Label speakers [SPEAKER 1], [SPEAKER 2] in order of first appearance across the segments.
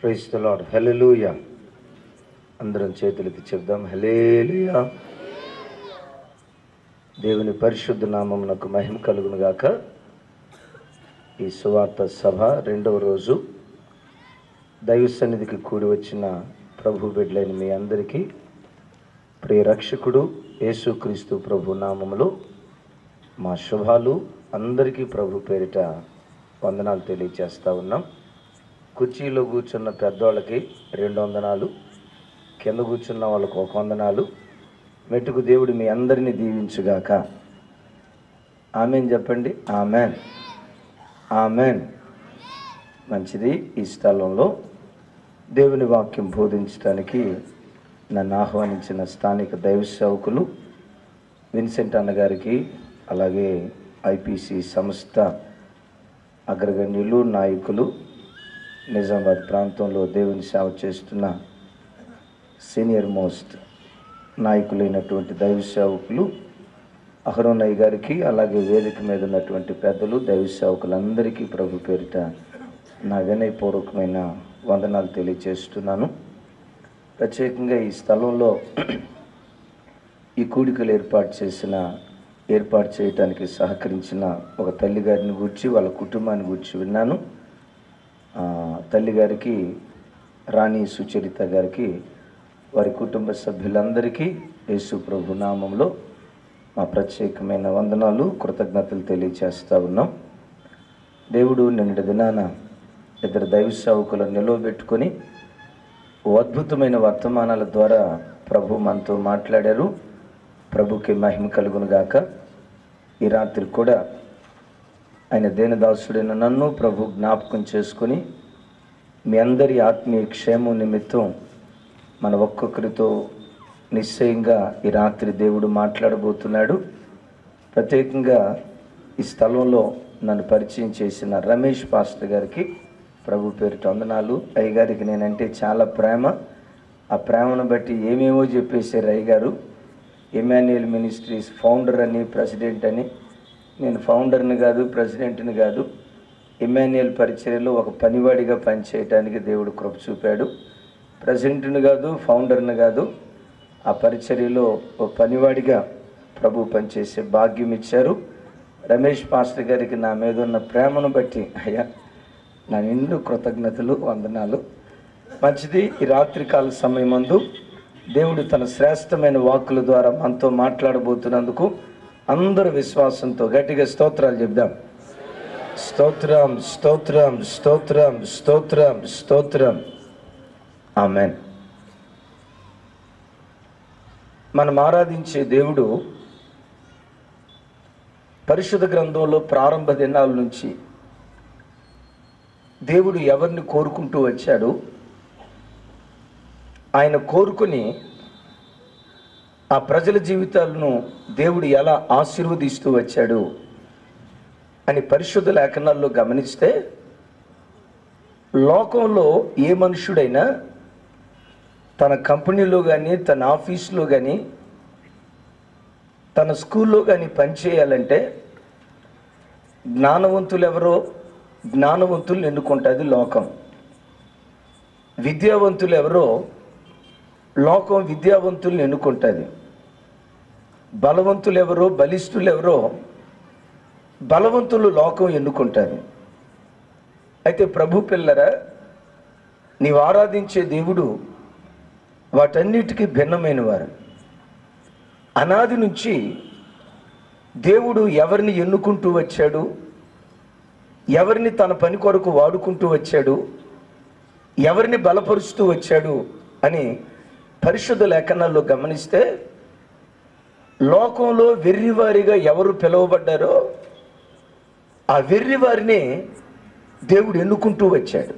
[SPEAKER 1] క్రైస్త lord హెలెలూయ అందరం చేతులెత్తి చెప్దాం హలేలుయా దేవుని పరిశుద్ధ నామమునకు మహిమ కలుగును గాక ఈ సువార్త సభ రెండవ రోజు దైవ సన్నిధికి కూడి వచ్చిన ప్రభు బిడ్డలైన మీ అందరికీ ప్రియ రక్షకుడు యేసుక్రీస్తు ప్రభు నామములో మా శుభాలు అందరికీ ప్రభు పేరిట వందనాలు తెలియజేస్తా ఉన్నాం కుర్చీలో కూర్చున్న పెద్దవాళ్ళకి రెండు వందనాలు కింద కూర్చున్న వాళ్ళకు ఒక వందనాలు మెట్టుకు దేవుడు మీ అందరినీ దీవించుగాక ఆమెన్ చెప్పండి ఆమెన్ ఆమెన్ మంచిది ఈ స్థలంలో దేవుని వాక్యం బోధించడానికి నన్ను ఆహ్వానించిన స్థానిక దైవ సేవకులు విన్సెంట్ అన్నగారికి అలాగే ఐపీసీ సంస్థ అగ్రగణ్యులు నాయకులు నిజామాబాద్ ప్రాంతంలో దేవుని సేవ చేస్తున్న సీనియర్ మోస్ట్ నాయకులైనటువంటి దైవ సేవకులు అహరోనయ్య గారికి అలాగే వేదిక మీద ఉన్నటువంటి పెద్దలు దైవ సేవకులందరికీ ప్రభు పేరిట నా వినయపూర్వకమైన వందనాలు తెలియజేస్తున్నాను ప్రత్యేకంగా ఈ స్థలంలో ఈ కూడికలు ఏర్పాటు చేసిన ఏర్పాటు చేయడానికి సహకరించిన ఒక తల్లిగారిని గూర్చి వాళ్ళ కుటుంబాన్ని గూర్చి విన్నాను ఆ, తల్లిగారికి రాణి సుచరిత గారికి వారి కుటుంబ సభ్యులందరికీ యేసు ప్రభు నామంలో మా ప్రత్యేకమైన వందనాలు కృతజ్ఞతలు తెలియజేస్తా ఉన్నాం దేవుడు నిన్నటి దినాన ఇద్దరు దైవ సేవకులను నిలవబెట్టుకొని ఓ అద్భుతమైన వర్తమానాల ద్వారా ప్రభు మనతో మాట్లాడారు ప్రభుకి మహిమ కలుగును గాక ఈ రాత్రి కూడా ఆయన దేనదాసుడైన నన్ను ప్రభు జ్ఞాపకం చేసుకొని మీ అందరి ఆత్మీయ క్షేమం నిమిత్తం మన ఒక్కొక్కరితో నిశ్చయంగా ఈ రాత్రి దేవుడు మాట్లాడబోతున్నాడు ప్రత్యేకంగా ఈ స్థలంలో నన్ను పరిచయం చేసిన రమేష్ పాస్టర్ గారికి ప్రభు పేరిట వందనాలు అయ్యగారికి నేనంటే చాలా ప్రేమ ఆ ప్రేమను బట్టి ఏమేమో చెప్పేశారు అయ్యగారు ఎమాన్యుయల్ మినిస్ట్రీస్ ఫౌండర్ అని ప్రెసిడెంట్ అని నేను ఫౌండర్ని కాదు ప్రెసిడెంట్ని కాదు ఇమాన్యుయల్ పరిచర్యలో ఒక పనివాడిగా పనిచేయటానికి దేవుడు కృప చూపాడు ప్రెసిడెంట్ని కాదు ఫౌండర్ని కాదు ఆ పరిచర్యలో ఒక పనివాడిగా ప్రభు పనిచేసే భాగ్యం ఇచ్చారు రమేష్ పాస్టర్ గారికి నా మీద ఉన్న ప్రేమను బట్టి అయ్యా నా నిండు కృతజ్ఞతలు వందనాలు మంచిది ఈ రాత్రికాల సమయమందు దేవుడు తన శ్రేష్టమైన వాక్కుల ద్వారా మనతో మాట్లాడబోతున్నందుకు అందరు విశ్వాసంతో గట్టిగా స్తోత్రాలు చెప్దాం స్తోత్రం స్తోత్రం స్తోత్రం స్తోత్రం స్తోత్రం ఆమెన్ మనం ఆరాధించే దేవుడు పరిశుద్ధ గ్రంథంలో ప్రారంభ దినాల నుంచి దేవుడు ఎవరిని కోరుకుంటూ వచ్చాడు ఆయన కోరుకుని ఆ ప్రజల జీవితాలను దేవుడు ఎలా ఆశీర్వదిస్తూ వచ్చాడు అని పరిశుద్ధ లేఖనాల్లో గమనిస్తే లోకంలో ఏ మనుషుడైనా తన కంపెనీలో కానీ తన ఆఫీసులో కానీ తన స్కూల్లో కానీ పనిచేయాలంటే జ్ఞానవంతులు ఎవరో జ్ఞానవంతులు ఎన్నుకుంటుంది లోకం విద్యావంతులు ఎవరో లోకం విద్యావంతుల్ని ఎన్నుకుంటుంది బలవంతులు ఎవరో బలిష్ఠులు ఎవరో బలవంతులు లోకం ఎన్నుకుంటుంది అయితే ప్రభు పిల్లరా నీవు ఆరాధించే దేవుడు వాటన్నిటికీ భిన్నమైన వారు అనాది నుంచి దేవుడు ఎవరిని ఎన్నుకుంటూ వచ్చాడు ఎవరిని తన పని కొరకు వాడుకుంటూ వచ్చాడు ఎవరిని బలపరుస్తూ వచ్చాడు అని పరిశుద్ధ లేఖనాల్లో గమనిస్తే లోకంలో వెర్రివారిగా ఎవరు పిలువబడ్డారో ఆ వెర్రివారిని దేవుడు ఎన్నుకుంటూ వచ్చాడు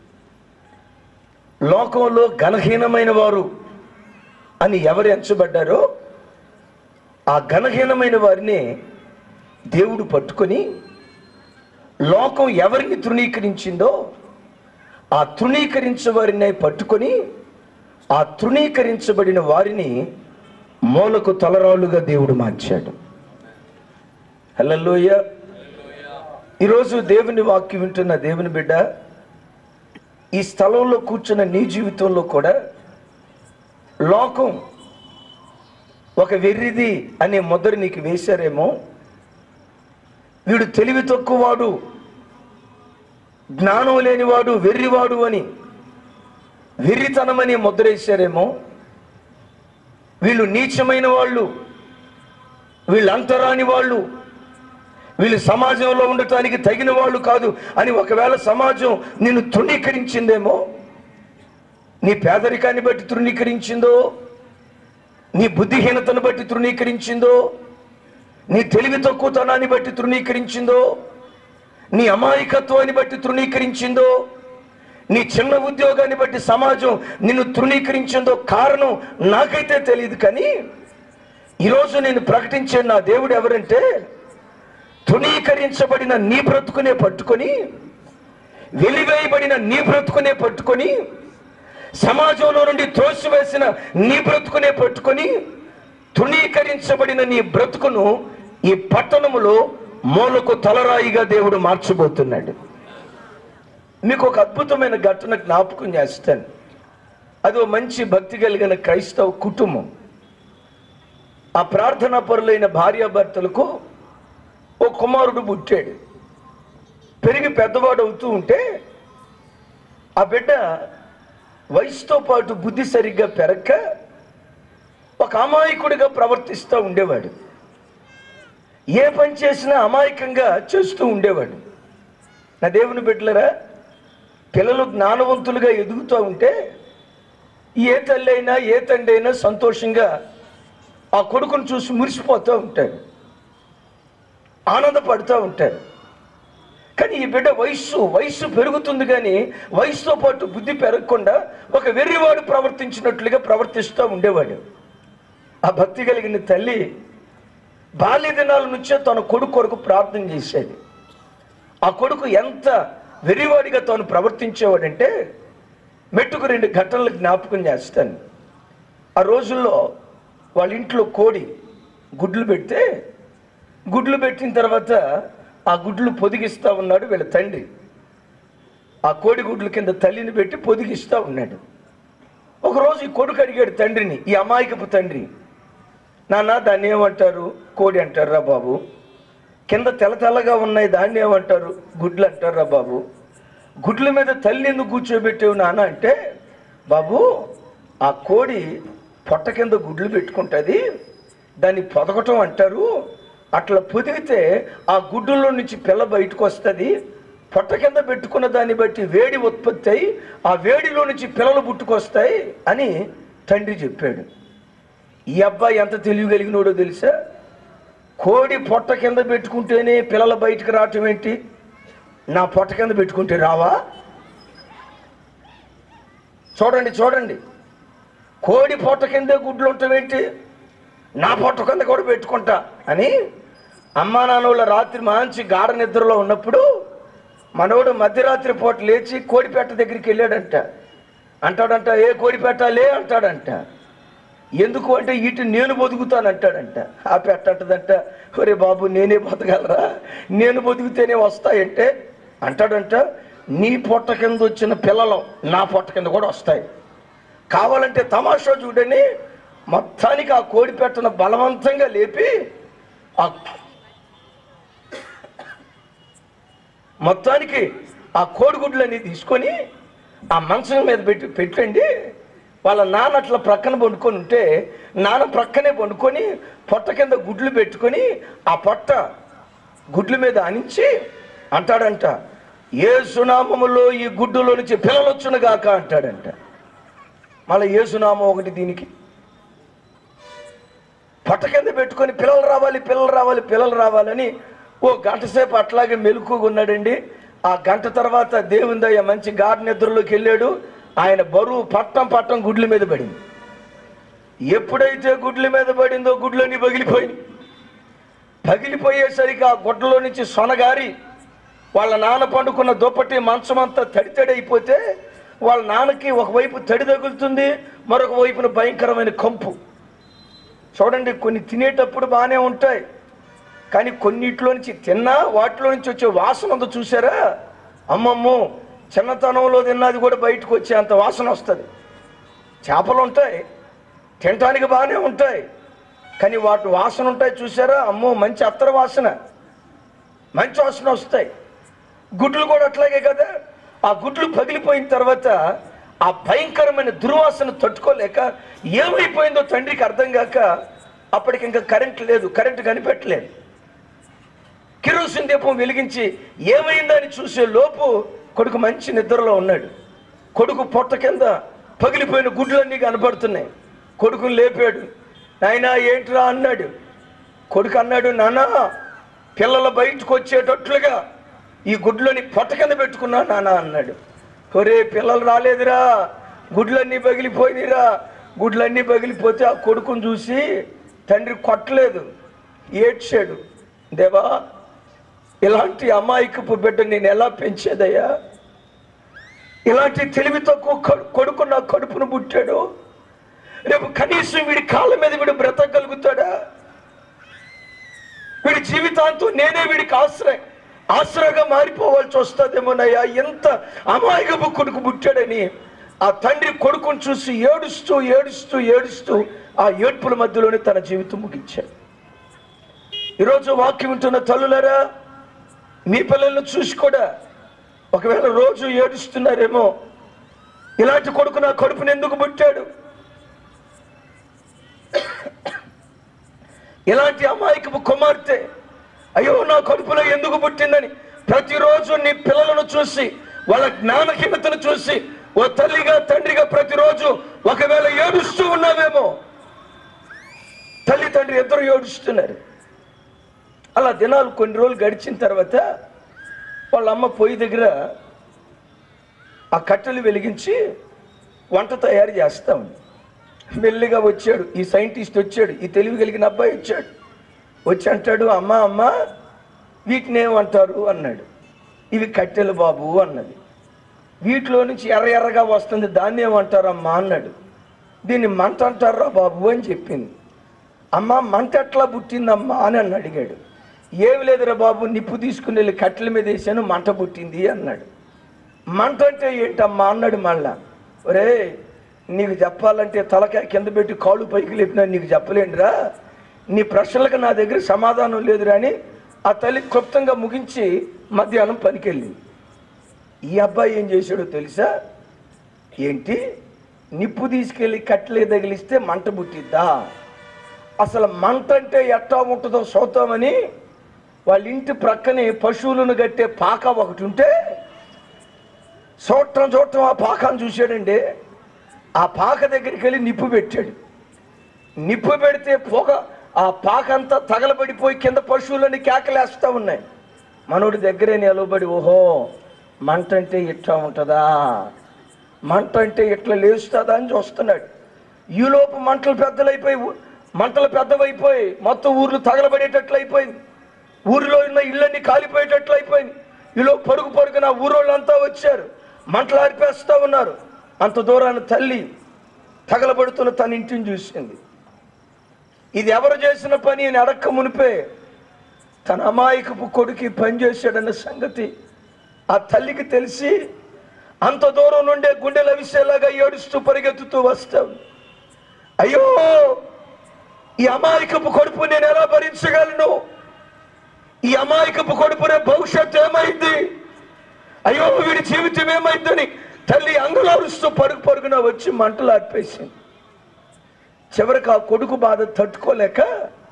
[SPEAKER 1] లోకంలో ఘనహీనమైన వారు అని ఎవరు ఎంచబడ్డారో ఆ ఘనహీనమైన వారిని దేవుడు పట్టుకొని లోకం ఎవరిని తృణీకరించిందో ఆ తృణీకరించవారిని పట్టుకొని ఆ తృణీకరించబడిన వారిని మూలకు తలరాలుగా దేవుడు మార్చాడు హల్లెలూయా ఈరోజు దేవుని వాక్యం వింటున్న దేవుని బిడ్డ ఈ స్థలంలో కూర్చున్న నీ జీవితంలో కూడా లోకం ఒక వెర్రిది అనే ముద్ర నీకు వేశారేమో వీడు తెలివి తక్కువవాడు జ్ఞానం లేనివాడు వెర్రివాడు అని వెర్రితనమని ముద్ర వేశారేమో వీళ్ళు నీచమైన వాళ్ళు వీళ్ళు అంతరాని వాళ్ళు వీళ్ళు సమాజంలో ఉండటానికి తగిన వాళ్ళు కాదు అని ఒకవేళ సమాజం నిన్ను తృణీకరించిందేమో నీ పేదరికాన్ని బట్టి తృణీకరించిందో నీ బుద్ధిహీనతను బట్టి తృణీకరించిందో నీ తెలివి తక్కువతనాన్ని బట్టి తృణీకరించిందో నీ అమాయకత్వాన్ని బట్టి తృణీకరించిందో నీ చిన్న ఉద్యోగాన్ని బట్టి సమాజం నిన్ను తృణీకరించిందో కారణం నాకైతే తెలియదు కానీ ఈరోజు నేను ప్రకటించే నా దేవుడు ఎవరంటే తృణీకరించబడిన నీ బ్రతుకునే పట్టుకొని వెలివేయబడిన నీ బ్రతుకునే పట్టుకొని సమాజంలో నుండి త్రోసివేసిన నీ బ్రతుకునే పట్టుకొని తృణీకరించబడిన నీ బ్రతుకును ఈ పట్టణములో మూలకు తలరాయిగా దేవుడు మార్చబోతున్నాడు మీకు ఒక అద్భుతమైన ఘటన జ్ఞాపకం చేస్తాను అది ఓ మంచి భక్తి కలిగిన క్రైస్తవ కుటుంబం ఆ ప్రార్థనా పరులైన భార్యాభర్తలకు ఓ కుమారుడు పుట్టాడు పెరిగి పెద్దవాడు అవుతూ ఉంటే ఆ బిడ్డ వయసుతో పాటు బుద్ధి సరిగ్గా పెరక్క ఒక అమాయకుడిగా ప్రవర్తిస్తూ ఉండేవాడు ఏ పని చేసినా అమాయకంగా చేస్తూ ఉండేవాడు నా దేవుని బిడ్డలరా పిల్లలు జ్ఞానవంతులుగా ఎదుగుతూ ఉంటే ఏ తల్లి అయినా ఏ తండ్రి అయినా సంతోషంగా ఆ కొడుకును చూసి మురిసిపోతూ ఉంటాడు ఆనందపడుతూ ఉంటారు కానీ ఈ బిడ్డ వయస్సు వయస్సు పెరుగుతుంది కానీ వయసుతో పాటు బుద్ధి పెరగకుండా ఒక వెర్రివాడు ప్రవర్తించినట్లుగా ప్రవర్తిస్తూ ఉండేవాడు ఆ భక్తి కలిగిన తల్లి బాల్య దినాల నుంచే తన కొడుకు కొరకు ప్రార్థన చేసేది ఆ కొడుకు ఎంత వెర్రివాడిగా తాను ప్రవర్తించేవాడంటే మెట్టుకు రెండు ఘటనలు జ్ఞాపకం చేస్తాను ఆ రోజుల్లో వాళ్ళ ఇంట్లో కోడి గుడ్లు పెడితే గుడ్లు పెట్టిన తర్వాత ఆ గుడ్లు పొదిగిస్తూ ఉన్నాడు వీళ్ళ తండ్రి ఆ కోడి గుడ్ల కింద తల్లిని పెట్టి పొదిగిస్తూ ఉన్నాడు ఒకరోజు ఈ కొడుకు అడిగాడు తండ్రిని ఈ అమాయకపు తండ్రి నాన్న దాన్ని ఏమంటారు కోడి అంటారా బాబు కింద తెల్ల తెల్లగా ఉన్నాయి దాన్ని ఏమంటారు గుడ్లు అంటారా బాబు గుడ్ల మీద తల్లి ఎందుకు కూర్చోబెట్టేవు నాన్న అంటే బాబు ఆ కోడి పొట్ట కింద గుడ్లు పెట్టుకుంటుంది దాన్ని పొదగటం అంటారు అట్లా పొదిగితే ఆ గుడ్డుల్లో నుంచి పిల్ల బయటకు వస్తుంది పొట్ట కింద పెట్టుకున్న దాన్ని బట్టి వేడి ఉత్పత్తి అయి ఆ వేడిలో నుంచి పిల్లలు పుట్టుకొస్తాయి అని తండ్రి చెప్పాడు ఈ అబ్బాయి ఎంత తెలియగలిగినోడో తెలుసా కోడి పొట్ట కింద పెట్టుకుంటేనే పిల్లలు బయటకు రావటం ఏంటి నా పొట్ట కింద పెట్టుకుంటే రావా చూడండి చూడండి కోడి పొట్ట కిందే గుడ్లు ఉండటం ఏంటి నా పొట్ట కింద కూడా పెట్టుకుంటా అని అమ్మా నాన్నోళ్ళ రాత్రి మంచి గాఢ నిద్రలో ఉన్నప్పుడు మనోడు మధ్యరాత్రి పూట లేచి కోడిపేట దగ్గరికి వెళ్ళాడంట అంటాడంట ఏ కోడిపేట లే అంటాడంట ఎందుకు అంటే ఇటు నేను బతుకుతాను అంటాడంట ఆ పెట్ట అంటదంట ఒరే బాబు నేనే బతకగలరా నేను బతుకుతేనే వస్తాయంటే అంటాడంట నీ పొట్ట కింద వచ్చిన పిల్లలు నా పొట్ట కింద కూడా వస్తాయి కావాలంటే తమాషా చూడని మొత్తానికి ఆ కోడి పెట్టను బలవంతంగా లేపి ఆ మొత్తానికి ఆ కోడిగుడ్లన్నీ తీసుకొని ఆ మంచం మీద పెట్టి పెట్టండి వాళ్ళ నాన్న అట్లా ప్రక్కన పండుకొని ఉంటే నాన్న ప్రక్కనే పండుకొని పొట్ట కింద గుడ్లు పెట్టుకొని ఆ పొట్ట గుడ్ల మీద అనించి అంటాడంట ఏ సునామములో ఈ గుడ్డులో నుంచి పిల్లలు వచ్చును గాక అంటాడంట మళ్ళీ ఏ సునామం ఒకటి దీనికి పొట్ట కింద పెట్టుకొని పిల్లలు రావాలి పిల్లలు రావాలి పిల్లలు రావాలని ఓ గంట సేపు అట్లాగే మెలుకుగా ఉన్నాడండి ఆ గంట తర్వాత దేవుని దయ మంచి గాఢ నిద్రలోకి వెళ్ళాడు ఆయన బరువు పట్టం పట్టం గుడ్ల మీద పడింది ఎప్పుడైతే గుడ్ల మీద పడిందో గుడ్లన్నీ పగిలిపోయింది పగిలిపోయేసరికి ఆ గుడ్డలో నుంచి సొనగారి వాళ్ళ నాన్న పండుకున్న దుప్పటి మంచం అంతా తడి తడి అయిపోతే వాళ్ళ నాన్నకి ఒకవైపు తడి తగులుతుంది మరొక వైపున భయంకరమైన కంపు చూడండి కొన్ని తినేటప్పుడు బాగానే ఉంటాయి కానీ కొన్నిట్లో నుంచి తిన్నా వాటిలో నుంచి వచ్చే వాసన ఉందో చూసారా అమ్మమ్మో చిన్నతనంలో తిన్నది కూడా బయటకు వచ్చే అంత వాసన వస్తుంది చేపలు ఉంటాయి తినటానికి బాగానే ఉంటాయి కానీ వాటి వాసన ఉంటాయి చూసారా అమ్మో మంచి అత్తర వాసన మంచి వాసన వస్తాయి గుడ్లు కూడా అట్లాగే కదా ఆ గుడ్లు పగిలిపోయిన తర్వాత ఆ భయంకరమైన దుర్వాసన తట్టుకోలేక ఏమైపోయిందో తండ్రికి అర్థం కాక అప్పటికి ఇంకా కరెంట్ లేదు కరెంట్ కనిపెట్టలేదు కిరోసిన్ దీపం వెలిగించి ఏమైందని చూసే లోపు కొడుకు మంచి నిద్రలో ఉన్నాడు కొడుకు పొట్ట కింద పగిలిపోయిన గుడ్లన్నీ కనపడుతున్నాయి కొడుకుని లేపాడు నాయనా ఏంట్రా అన్నాడు కొడుకు అన్నాడు నానా పిల్లలు బయటకు వచ్చేటట్లుగా ఈ గుడ్లని పొట్ట కింద పెట్టుకున్నా నానా అన్నాడు ఒరే పిల్లలు రాలేదురా గుడ్లన్నీ పగిలిపోయినరా గుడ్లన్నీ పగిలిపోతే ఆ కొడుకుని చూసి తండ్రి కొట్టలేదు ఏడ్చాడు దేవా ఇలాంటి అమాయకపు బిడ్డ నేను ఎలా పెంచేదయ్యా ఇలాంటి తెలివి తక్కువ కొ- కొడుకు నా కడుపును పుట్టాడు రేపు కనీసం వీడి కాళ్ళ మీద వీడు బ్రతకగలుగుతాడా వీడి జీవితాంతం నేనే వీడికి ఆశ్రయ ఆశ్రయగా మారిపోవాల్సి వస్తుందేమోనయ్యా ఎంత అమాయకపు కొడుకు పుట్టాడని ఆ తండ్రి కొడుకును చూసి ఏడుస్తూ ఏడుస్తూ ఏడుస్తూ ఆ ఏడ్పుల మధ్యలోనే తన జీవితం ముగించాడు ఈరోజు వాక్యం ఉంటున్న తల్లులరా మీ పిల్లలను చూసి కూడా ఒకవేళ రోజు ఏడుస్తున్నారేమో ఇలాంటి కొడుకు నా కడుపుని ఎందుకు పుట్టాడు ఇలాంటి అమాయకపు కుమార్తె అయ్యో నా కడుపులో ఎందుకు పుట్టిందని ప్రతిరోజు నీ పిల్లలను చూసి వాళ్ళ జ్ఞానహీనతను చూసి ఓ తల్లిగా తండ్రిగా ప్రతిరోజు ఒకవేళ ఏడుస్తూ ఉన్నావేమో తల్లి తండ్రి ఇద్దరు ఏడుస్తున్నారు అలా దినాలు కొన్ని రోజులు గడిచిన తర్వాత వాళ్ళ అమ్మ పొయ్యి దగ్గర ఆ కట్టెలు వెలిగించి వంట తయారు చేస్తా ఉంది మెల్లిగా వచ్చాడు ఈ సైంటిస్ట్ వచ్చాడు ఈ తెలివి కలిగిన అబ్బాయి వచ్చాడు వచ్చి అంటాడు అమ్మ అమ్మ వీటిని ఏమంటారు అన్నాడు ఇవి కట్టెలు బాబు అన్నది వీటిలో నుంచి ఎర్ర ఎర్రగా వస్తుంది దాన్ని ఏమంటారు అమ్మా అన్నాడు దీన్ని మంట అంటారా బాబు అని చెప్పింది అమ్మ మంట ఎట్లా పుట్టిందమ్మా అని అన్న అడిగాడు ఏమి లేదురా బాబు నిప్పు తీసుకుని వెళ్ళి కట్టెల మీద వేసాను మంట పుట్టింది అన్నాడు మంట అంటే ఏంటమ్మా అన్నాడు మళ్ళా ఒరే నీకు చెప్పాలంటే తలకాయ కింద పెట్టి కాళ్ళు పైకి లేపినా నీకు చెప్పలేండిరా నీ ప్రశ్నలకు నా దగ్గర సమాధానం లేదురా అని ఆ తల్లి క్లుప్తంగా ముగించి మధ్యాహ్నం పనికెళ్ళింది ఈ అబ్బాయి ఏం చేశాడో తెలుసా ఏంటి నిప్పు తీసుకెళ్ళి కట్టెలే తగిలిస్తే మంట పుట్టిద్దా అసలు మంట అంటే ఎట్టా ఉంటుందో చూద్దామని వాళ్ళ ఇంటి ప్రక్కనే పశువులను కట్టే పాక ఒకటి ఉంటే చూడటం చూడటం ఆ పాకను చూశాడండి ఆ పాక దగ్గరికి వెళ్ళి నిప్పు పెట్టాడు నిప్పు పెడితే పొగ ఆ పాక అంతా తగలబడిపోయి కింద పశువులని కేకలేస్తూ ఉన్నాయి మనోడి దగ్గరే నిలబడి ఓహో మంట అంటే ఇట్లా ఉంటుందా మంట అంటే ఇట్లా లేస్తుందా అని చూస్తున్నాడు ఈలోపు మంటలు పెద్దలైపోయి ఊ- మంటలు పెద్దవైపోయి మొత్తం ఊర్లు తగలబడేటట్లు అయిపోయింది ఊరిలో ఉన్న ఇళ్ళన్నీ కాలిపోయేటట్లు అయిపోయింది ఈలో పరుగు పరుగున ఊరోళ్ళంతా వచ్చారు మంటలు ఆరిపేస్తూ ఉన్నారు అంత దూరాన్ని తల్లి తగలబడుతున్న తన ఇంటిని చూసింది ఇది ఎవరు చేసిన పని అని అడక్క మునిపే తన అమాయకపు కొడుకు ఈ పని చేశాడన్న సంగతి ఆ తల్లికి తెలిసి అంత దూరం నుండే గుండెలు అవిసేలాగా ఏడుస్తూ పరిగెత్తుతూ వస్తాం అయ్యో ఈ అమాయకపు కొడుపు నేను ఎలా భరించగలను ఈ అమాయకపు కొడుపునే భవిష్యత్తు ఏమైంది అయ్యో వీడి జీవితం ఏమైందని తల్లి అంగులారుస్తూ పరుగు పరుగున వచ్చి మంటలు ఆర్పేసింది చివరికి ఆ కొడుకు బాధ తట్టుకోలేక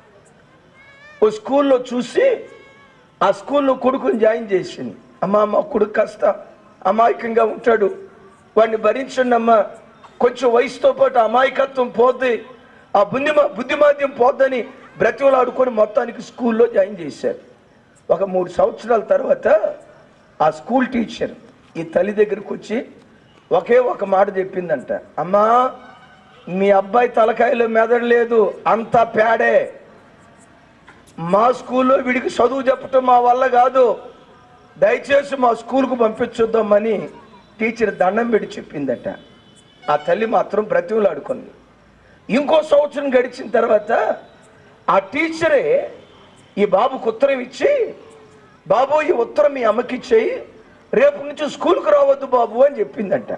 [SPEAKER 1] ఓ స్కూల్లో చూసి ఆ స్కూల్లో కొడుకుని జాయిన్ చేసింది అమ్మా మా కొడుకు కాస్త అమాయకంగా ఉంటాడు వాడిని భరించండి అమ్మా కొంచెం వయసుతో పాటు అమాయకత్వం పోద్ది ఆ బుద్ధి బుద్ధిమాద్యం పోద్దని బ్రతిమలాడుకొని మొత్తానికి స్కూల్లో జాయిన్ చేశారు ఒక మూడు సంవత్సరాల తర్వాత ఆ స్కూల్ టీచర్ ఈ తల్లి దగ్గరికి వచ్చి ఒకే ఒక మాట చెప్పిందంట అమ్మా మీ అబ్బాయి తలకాయలో మెదడు లేదు అంతా పేడే మా స్కూల్లో వీడికి చదువు చెప్పటం మా వల్ల కాదు దయచేసి మా స్కూల్కు పంపించొద్దామని టీచర్ దండం పెట్టి చెప్పిందట ఆ తల్లి మాత్రం బ్రతిమలాడుకుంది ఇంకో సంవత్సరం గడిచిన తర్వాత ఆ టీచరే ఈ బాబుకు ఉత్తరం ఇచ్చి బాబు ఈ ఉత్తరం మీ అమ్మకి ఇచ్చేయి రేపు నుంచి స్కూల్కి రావద్దు బాబు అని చెప్పిందంట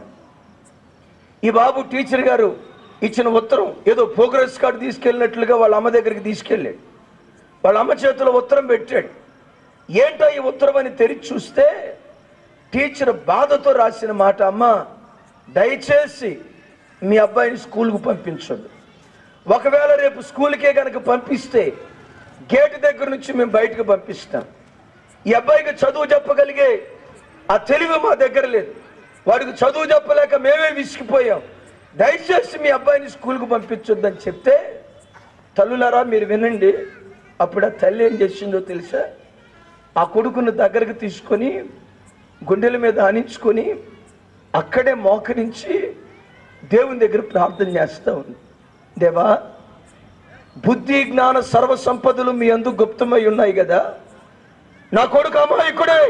[SPEAKER 1] ఈ బాబు టీచర్ గారు ఇచ్చిన ఉత్తరం ఏదో ప్రోగ్రెస్ కార్డు తీసుకెళ్ళినట్లుగా వాళ్ళ అమ్మ దగ్గరికి తీసుకెళ్ళాడు వాళ్ళ అమ్మ చేతిలో ఉత్తరం పెట్టాడు ఏంటో ఈ ఉత్తరం అని తెరిచి చూస్తే టీచర్ బాధతో రాసిన మాట అమ్మ దయచేసి మీ అబ్బాయిని స్కూల్కు పంపించొద్దు ఒకవేళ రేపు స్కూల్కే కనుక పంపిస్తే గేట్ దగ్గర నుంచి మేము బయటకు పంపిస్తాం ఈ అబ్బాయికి చదువు చెప్పగలిగే ఆ తెలివి మా దగ్గర లేదు వాడికి చదువు చెప్పలేక మేమే విసిగిపోయాం దయచేసి మీ అబ్బాయిని స్కూల్కు పంపించొద్దని చెప్తే తల్లులారా మీరు వినండి అప్పుడు ఆ తల్లి ఏం చేసిందో తెలుసా ఆ కొడుకును దగ్గరకు తీసుకొని గుండెల మీద ఆనించుకొని అక్కడే మోకరించి దేవుని దగ్గర ప్రార్థన చేస్తూ ఉంది దేవా బుద్ధి జ్ఞాన సర్వ సంపదలు మీ అందు గుప్తమై ఉన్నాయి కదా నా కొడుకు అమాయకుడే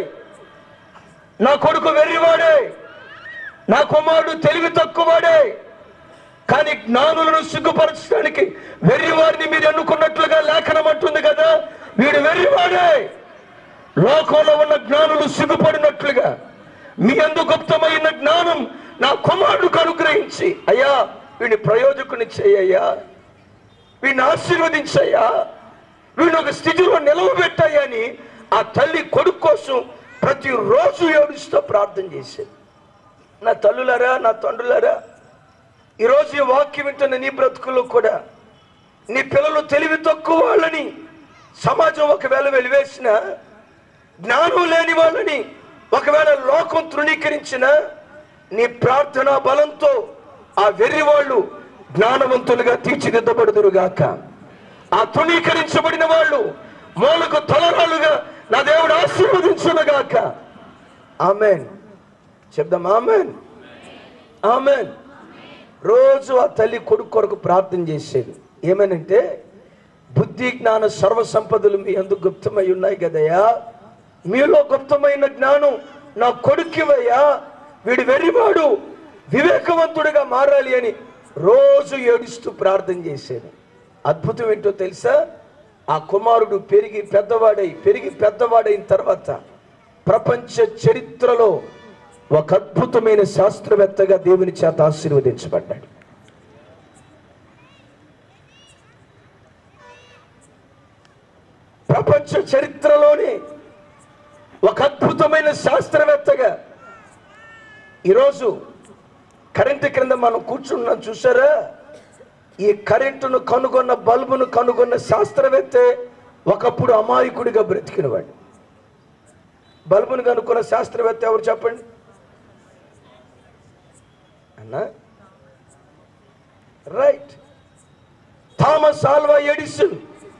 [SPEAKER 1] నా కొడుకు వెర్రివాడే నా కుమారుడు తెలివి తక్కువవాడే కానీ జ్ఞానులను సిగ్గుపరచడానికి వెర్రివారిని మీరు ఎన్నుకున్నట్లుగా లేఖనం అంటుంది కదా వీడు వెర్రివాడే లోకంలో ఉన్న జ్ఞానులు సిగ్గుపడినట్లుగా మీ అందు గుప్తమైన జ్ఞానం నా కుమారుడికి అనుగ్రహించి అయ్యా వీడిని ప్రయోజకుని చేయ్యా వీడిని ఆశీర్వదించయ్యా వీడిని ఒక స్థితిలో నిలవబెట్టాయా అని ఆ తల్లి కొడుకు కోసం ప్రతిరోజు ఏడుస్తూ ప్రార్థన చేసేది నా తల్లులారా నా తండ్రులారా ఈరోజు ఈ వాక్యం వింటున్న నీ బ్రతుకుల్లో కూడా నీ పిల్లలు తెలివి తక్కువ వాళ్ళని సమాజం ఒకవేళ వెలివేసిన జ్ఞానం లేని వాళ్ళని ఒకవేళ లోకం తృణీకరించిన నీ ప్రార్థనా బలంతో ఆ వెర్రి వాళ్ళు జ్ఞానవంతులుగా తీర్చిదిద్దబడుదురుగాక ఆ తృణీకరించబడిన వాళ్ళు మూలకు తలరాలుగా నా దేవుడు ఆశీర్వదించునుగాక ఆమెన్ చెప్దాం ఆమెన్ ఆమెన్ రోజు ఆ తల్లి కొడుకు కొరకు ప్రార్థన చేసేది ఏమనంటే బుద్ధి జ్ఞాన సర్వ సంపదలు మీ అందుకు గుప్తమై ఉన్నాయి కదయ్యా మీలో గుప్తమైన జ్ఞానం నా కొడుకువయ్యా వీడు వెర్రివాడు వివేకవంతుడిగా మారాలి అని రోజు ఏడుస్తూ ప్రార్థన చేసేది అద్భుతం ఏంటో తెలుసా ఆ కుమారుడు పెరిగి పెద్దవాడై పెరిగి పెద్దవాడైన తర్వాత ప్రపంచ చరిత్రలో ఒక అద్భుతమైన శాస్త్రవేత్తగా దేవుని చేత ఆశీర్వదించబడ్డాడు ప్రపంచ చరిత్రలోనే ఒక అద్భుతమైన శాస్త్రవేత్తగా ఈరోజు కరెంటు క్రింద మనం కూర్చున్నాం చూసారా ఈ కరెంటును కనుగొన్న బల్బును కనుగొన్న శాస్త్రవేత్తే ఒకప్పుడు అమాయకుడిగా బ్రతికినవాడు బల్బును కనుక్కున్న శాస్త్రవేత్త ఎవరు చెప్పండి అన్నా రైట్ థామస్ ఆల్వా ఎడిసన్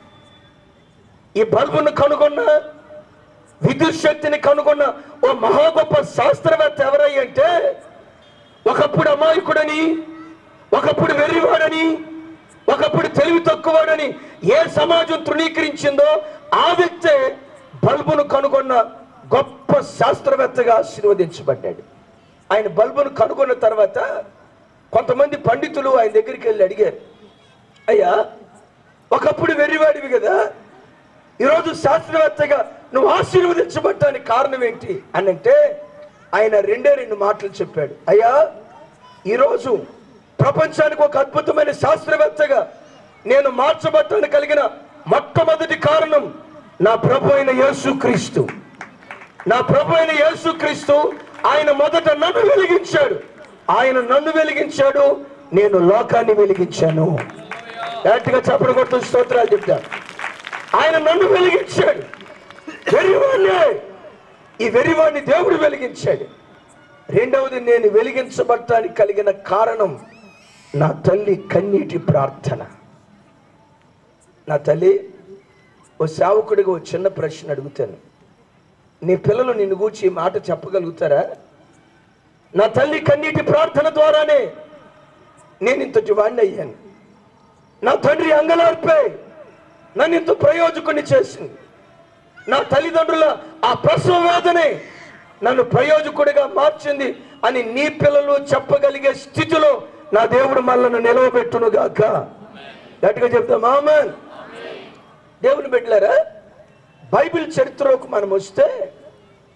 [SPEAKER 1] ఈ బల్బును కనుగొన్న విద్యుత్ శక్తిని కనుగొన్న ఓ మహా గొప్ప శాస్త్రవేత్త ఎవరై అంటే ఒకప్పుడు అమాయకుడని ఒకప్పుడు వెర్రివాడని ఒకప్పుడు తెలివి తక్కువవాడని ఏ సమాజం తృణీకరించిందో ఆ వ్యక్తే బల్బును కనుగొన్న గొప్ప శాస్త్రవేత్తగా ఆశీర్వదించబడ్డాడు ఆయన బల్బును కనుగొన్న తర్వాత కొంతమంది పండితులు ఆయన దగ్గరికి వెళ్ళి అడిగారు అయ్యా ఒకప్పుడు వెర్రివాడివి కదా ఈరోజు శాస్త్రవేత్తగా నువ్వు ఆశీర్వదించబడ్డానికి కారణం ఏంటి అని అంటే ఆయన రెండే రెండు మాటలు చెప్పాడు అయ్యా ఈరోజు ప్రపంచానికి ఒక అద్భుతమైన శాస్త్రవేత్తగా నేను మార్చబట్టానికి కలిగిన మొట్టమొదటి కారణం నా ప్రభు అయిన యేసుక్రీస్తు నా ప్రభు అయిన యేసుక్రీస్తు ఆయన మొదట నన్ను వెలిగించాడు ఆయన నన్ను వెలిగించాడు నేను లోకాన్ని వెలిగించాను గట్టిగా చప్పుడు కొట్టు స్తోత్రాలు చెప్తా ఆయన నన్ను వెలిగించాడు వెరివాణ్ణే ఈ వెరివాణ్ణి దేవుడు వెలిగించాడు రెండవది నేను వెలిగించబడటానికి కలిగిన కారణం నా తల్లి కన్నీటి ప్రార్థన నా తల్లి ఓ సేవకుడిగా ఓ చిన్న ప్రశ్న అడుగుతాను నీ పిల్లలు నిన్ను గూర్చి ఈ మాట చెప్పగలుగుతారా నా తల్లి కన్నీటి ప్రార్థన ద్వారానే నేను ఇంతటి వాడిని అయ్యాను నా తండ్రి అంగలార్పే నన్ను ఇంత ప్రయోజకుని చేసింది నా తల్లిదండ్రుల ఆ ప్రసవ వేదనే నన్ను ప్రయోజకుడిగా మార్చింది అని నీ పిల్లలు చెప్పగలిగే స్థితిలో నా దేవుడు మనల్ని నిలవబెట్టును గాక గట్టిగా చెప్తాం ఆమెన్ దేవుని పెట్టలేరా బైబిల్ చరిత్రలోకి మనం వస్తే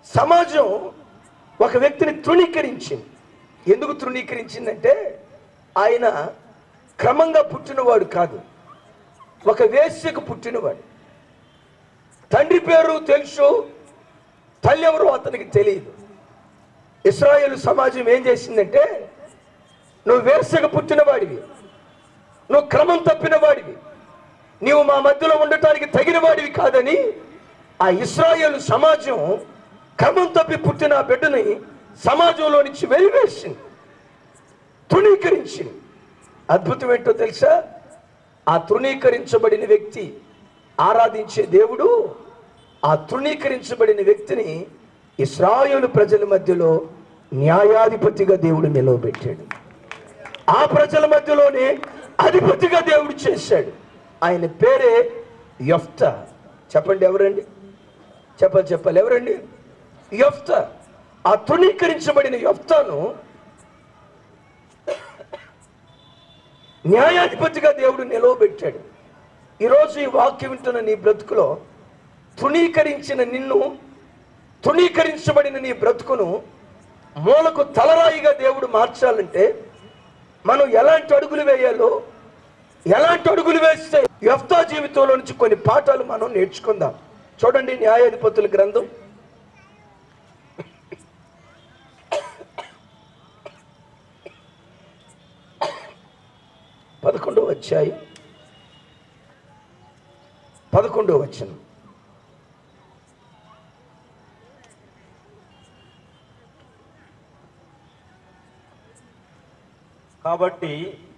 [SPEAKER 1] సమాజం ఒక వ్యక్తిని తృణీకరించింది ఎందుకు తృణీకరించిందంటే ఆయన క్రమంగా పుట్టినవాడు కాదు ఒక వేశ్యకు పుట్టినవాడు తండ్రి పేరు తెలుసు తల్లి ఎవరు అతనికి తెలియదు ఇస్రాయేల్ సమాజం ఏం చేసిందంటే నువ్వు వేసగ పుట్టిన వాడివి నువ్వు క్రమం తప్పిన వాడివి నీవు మా మధ్యలో ఉండటానికి తగిన వాడివి కాదని ఆ ఇస్రాయేల్ సమాజం క్రమం తప్పి పుట్టిన ఆ బిడ్డని సమాజంలో నుంచి వెలివేసింది తృణీకరించింది అద్భుతం ఏంటో తెలుసా ఆ తృణీకరించబడిన వ్యక్తి ఆరాధించే దేవుడు ఆ తృణీకరించబడిన వ్యక్తిని ఇస్రాయేలు ప్రజల మధ్యలో న్యాయాధిపతిగా దేవుడు నిలవబెట్టాడు ఆ ప్రజల మధ్యలోనే అధిపతిగా దేవుడు చేశాడు ఆయన పేరే యొఫ్త చెప్పండి ఎవరండి చెప్పాలి చెప్పాలి ఎవరండి యొఫ్త ఆ తృణీకరించబడిన యొఫ్తాను న్యాయాధిపతిగా దేవుడు నిలవబెట్టాడు ఈరోజు ఈ వాక్యం వింటున్న నీ బ్రతుకులో తృణీకరించిన నిన్ను తృణీకరించబడిన నీ బ్రతుకును మూలకు తలరాయిగా దేవుడు మార్చాలంటే మనం ఎలాంటి అడుగులు వేయాలో ఎలాంటి అడుగులు వేస్తే యఫ్తా జీవితంలో నుంచి కొన్ని పాఠాలు మనం నేర్చుకుందాం చూడండి న్యాయాధిపతుల గ్రంథం పదకొండవ వచ్చాయి పదకొండవ వచ్చను
[SPEAKER 2] కాబట్టి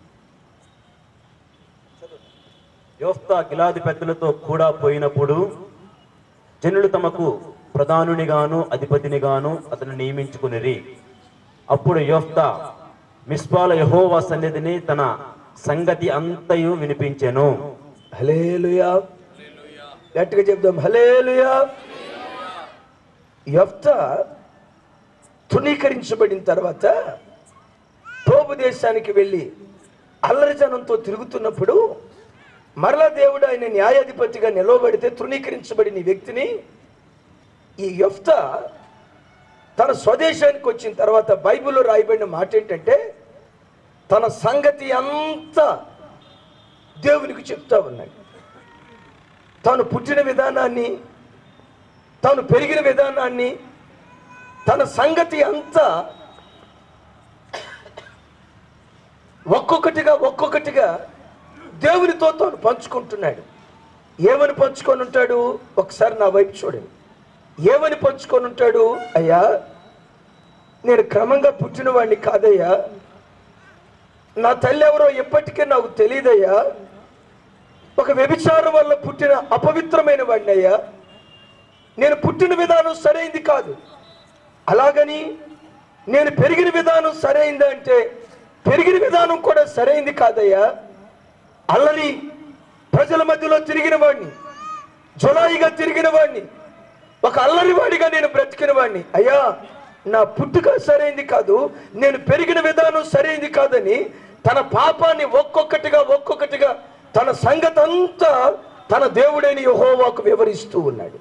[SPEAKER 2] యోఫ్తా గిలాది పెద్దలతో కూడా పోయినప్పుడు జనులు తమకు ప్రధానునిగాను అధిపతినిగాను అతను నియమించుకునిరి అప్పుడు యోఫ్తా మిస్పాల యహోవా సన్నిధిని తన సంగతి అంతయు వినిపించెను
[SPEAKER 1] హలేలుయా గట్టిగా చెప్దాం హలేలుయా యఫ్త తృణీకరించబడిన తర్వాత తోపు దేశానికి వెళ్ళి అల్లరిజనంతో తిరుగుతున్నప్పుడు మరలా దేవుడు ఆయన న్యాయాధిపతిగా నిలవబడితే తృణీకరించబడిన ఈ వ్యక్తిని ఈ యఫ్త తన స్వదేశానికి వచ్చిన తర్వాత బైబిల్లో రాయబడిన మాట ఏంటంటే తన సంగతి అంతా దేవునికి చెప్తా ఉన్నాడు తాను పుట్టిన విధానాన్ని తాను పెరిగిన విధానాన్ని తన సంగతి అంతా ఒక్కొక్కటిగా ఒక్కొక్కటిగా దేవునితో తాను పంచుకుంటున్నాడు ఏమని పంచుకొని ఉంటాడు ఒకసారి నా వైపు చూడండి ఏమని పంచుకొని ఉంటాడు అయ్యా నేను క్రమంగా పుట్టినవాడిని కాదయ్యా నా తల్లి ఎవరో ఎప్పటికీ నాకు తెలియదయ్యా ఒక వ్యభిచారం వల్ల పుట్టిన అపవిత్రమైన వాడిని అయ్యా నేను పుట్టిన విధానం సరైంది కాదు అలాగని నేను పెరిగిన విధానం సరైందా అంటే పెరిగిన విధానం కూడా సరైంది కాదయ్యా అల్లరి ప్రజల మధ్యలో తిరిగిన వాడిని జులాయిగా తిరిగిన వాడిని ఒక అల్లరివాడిగా నేను బ్రతికిన వాడిని అయ్యా నా పుట్టుక సరైంది కాదు నేను పెరిగిన విధానం సరైంది కాదని తన పాపాన్ని ఒక్కొక్కటిగా ఒక్కొక్కటిగా తన సంగతి అంతా తన దేవుడైన యెహోవాకు వివరిస్తూ ఉన్నాడు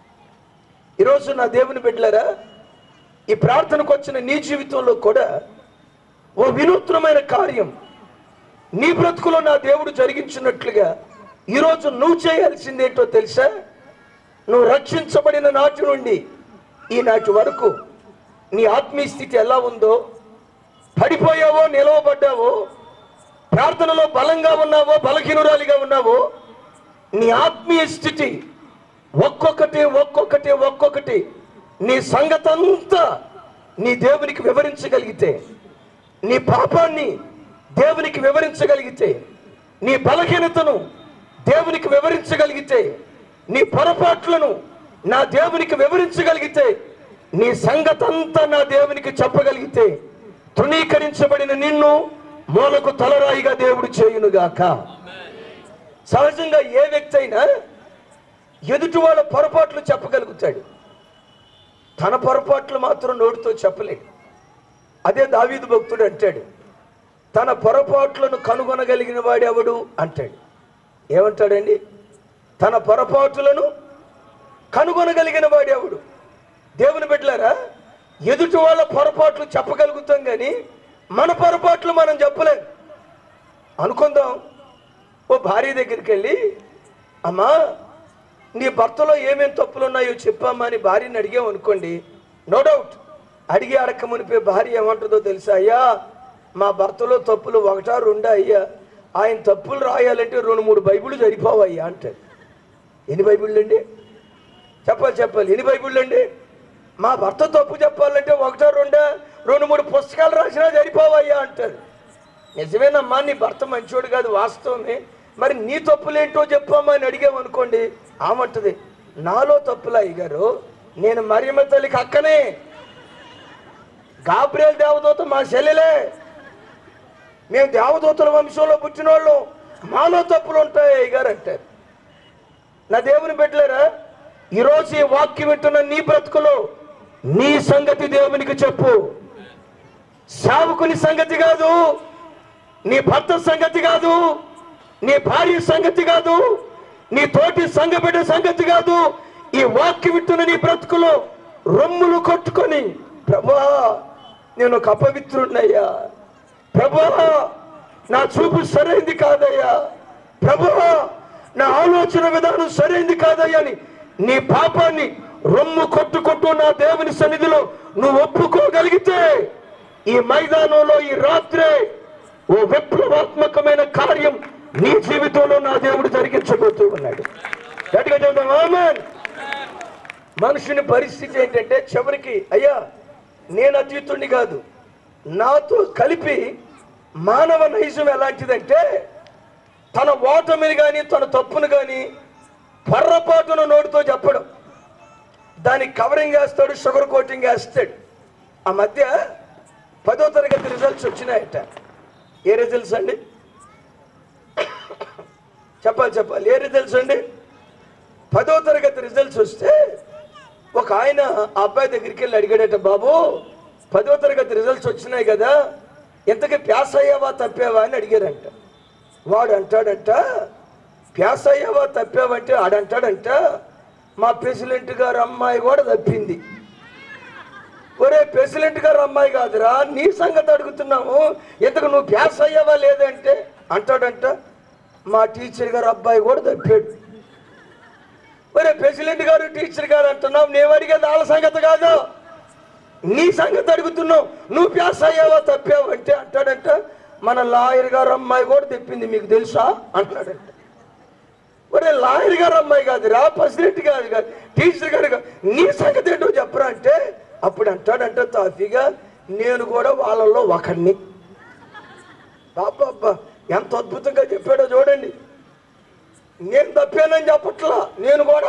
[SPEAKER 1] ఈరోజు నా దేవుని బిడ్డలారా ఈ ప్రార్థనకు వచ్చిన నీ జీవితంలో కూడా ఓ వినూత్నమైన కార్యం నీ బ్రతుకులో నా దేవుడు జరిగించినట్లుగా ఈరోజు నువ్వు చేయాల్సిందేంటో తెలుసా నువ్వు రక్షించబడిన నాటి నుండి ఈనాటి వరకు నీ ఆత్మీయ స్థితి ఎలా ఉందో పడిపోయావో నిలవబడ్డావో ప్రార్థనలో బలంగా ఉన్నావో బలహీనురాలిగా ఉన్నావో నీ ఆత్మీయ స్థితి ఒక్కొక్కటి ఒక్కొక్కటి ఒక్కొక్కటి నీ సంగతంతా నీ దేవునికి వివరించగలిగితే నీ పాపాన్ని దేవునికి వివరించగలిగితే నీ బలహీనతను దేవునికి వివరించగలిగితే నీ పొరపాట్లను నా దేవునికి వివరించగలిగితే నీ సంగతంతా నా దేవునికి చెప్పగలిగితే తృణీకరించబడిన నిన్ను మూలకు తలరాయిగా దేవుడు చేయునుగాక సహజంగా ఏ వ్యక్తి అయినా ఎదుటి వాళ్ళ పొరపాట్లు చెప్పగలుగుతాడు తన పొరపాట్లు మాత్రం నోటితో చెప్పలేడు అదే దావీదు భక్తుడు అంటాడు తన పొరపాట్లను కనుగొనగలిగిన వాడెవడు అంటాడు ఏమంటాడండి తన పొరపాట్లను కనుగొనగలిగిన వాడెవడు దేవుని బిడ్డలారా ఎదుటి వాళ్ళ పొరపాట్లు చెప్పగలుగుతాం కానీ మన పొరపాట్లు మనం చెప్పలేం అనుకుందాం ఓ భార్య దగ్గరికి వెళ్ళి అమ్మా నీ భర్తలో ఏమేం తప్పులు ఉన్నాయో చెప్పమ్మా అని భార్యని అడిగాం అనుకోండి నో డౌట్ అడిగి అడక్క మునిపే భార్య ఏమంటుందో తెలుసా అయ్యా మా భర్తలో తప్పులు ఒకటా రెండా అయ్యా ఆయన తప్పులు రాయాలంటే రెండు మూడు బైబిళ్ళు సరిపోవయ్యా అంటాడు ఎన్ని బైబిళ్ళు అండి చెప్పాలి చెప్పాలి ఎన్ని బైబిళ్ళు అండి మా భర్త తప్పు చెప్పాలంటే ఒకటో రెండా రెండు మూడు పుస్తకాలు రాసినా సరిపోవయ్యా అంటారు నిజమేనమ్మా నీ భర్త మంచోడు కాదు వాస్తవమే మరి నీ తప్పులేంటో చెప్పమ్మా అని అడిగామనుకోండి ఆమంటది నాలో తప్పులా అయ్యగారు నేను మరియమ్మ తల్లికి అక్కనే గాబ్రియల్ దేవదూత మా చెల్లెలే మేము దేవదూతల వంశంలో పుట్టిన వాళ్ళు మాలో తప్పులు ఉంటాయి అయ్యగారు అంటారు నా దేవుని బిడ్డలేరా ఈరోజు ఈ వాక్యం వింటున్న నీ బ్రతుకులో నీ సంగతి దేవునికి చెప్పు సావుకుని సంగతి కాదు నీ భర్త సంగతి కాదు నీ భార్య సంగతి కాదు నీ తోటి సంఘ బిడ్డ సంగతి కాదు ఈ వాక్యం వింటున్న నీ బ్రతుకులో రొమ్ములు కొట్టుకొని ప్రభా నేను ఒక అపవిత్రుడినయ్యా ప్రభా నా చూపు సరైంది కాదయ్యా ప్రభా నా ఆలోచన విధానం సరైంది కాదయ్యా అని నీ పాపాన్ని రొమ్ము కొట్టుకుంటూ నా దేవుని సన్నిధిలో నువ్వు ఒప్పుకోగలిగితే ఈ మైదానంలో ఈ రాత్రే ఓ విప్లవాత్మకమైన కార్యం నీ జీవితంలో నా దేవుడు జరిగించబోతూ ఉన్నాడు గట్టిగా చెబుతాం ఆమేన్ మనుషుని పరిస్థితి ఏంటంటే చివరికి అయ్యా నేను అతీతుణ్ణి కాదు నాతో కలిపి మానవ నైజం ఎలాంటిదంటే తన ఓటమిని కానీ తన తప్పును కానీ పొర్రపాటును నోటితో చెప్పడం దానికి కవరింగ్ వేస్తాడు షుగర్ కోటింగ్ వేస్తాడు ఆ మధ్య పదో తరగతి రిజల్ట్స్ వచ్చినాయట ఏ రిజల్ట్స్ అండి చెప్పాలి చెప్పాలి ఏ రిజల్ట్స్ అండి పదో తరగతి రిజల్ట్స్ వస్తే ఒక ఆయన ఆ అబ్బాయి దగ్గరికి వెళ్ళి అడిగాడట బాబు పదో తరగతి రిజల్ట్స్ వచ్చినాయి కదా ఇంతకీ ప్యాస్ అయ్యావా తప్పావా అని అడిగారంట వాడు అంటాడంట ప్యాస్ అయ్యావా తప్పావంటే ఆడంటాడంట మా ప్రెసిడెంట్ గారు అమ్మాయి కూడా తప్పింది ఒరే ప్రెసిడెంట్ గారు అమ్మాయి కాదురా నీ సంగతి అడుగుతున్నాము ఇంతకు నువ్వు ప్యాస్ అయ్యావా లేదంటే అంటాడంట మా టీచర్ గారు అబ్బాయి కూడా తప్పాడు ఒరే ప్రెసిడెంట్ గారు టీచర్ గారు అంటున్నావు నేను అడిగేది వాళ్ళ సంగతి కాదు నీ సంగతి అడుగుతున్నావు నువ్వు ప్యాస్ అయ్యావా తప్పావు అంటే అంటాడంట మన లాయర్ గారు అమ్మాయి కూడా తెప్పింది మీకు తెలుసా అంటాడంట ఒరే లాయర్ గారు అమ్మాయి కాదు రా ప్రెసిడెంట్ గారు కాదు టీచర్ గారు కాదు నీ సంగతి ఏంటో చెప్పరా అంటే అప్పుడు అంటాడంట తాఫీగా నేను కూడా వాళ్ళల్లో ఒకడిని బాబా ఎంత అద్భుతంగా చెప్పాడో చూడండి నేను తప్పానని చెప్పట్లా నేను కూడా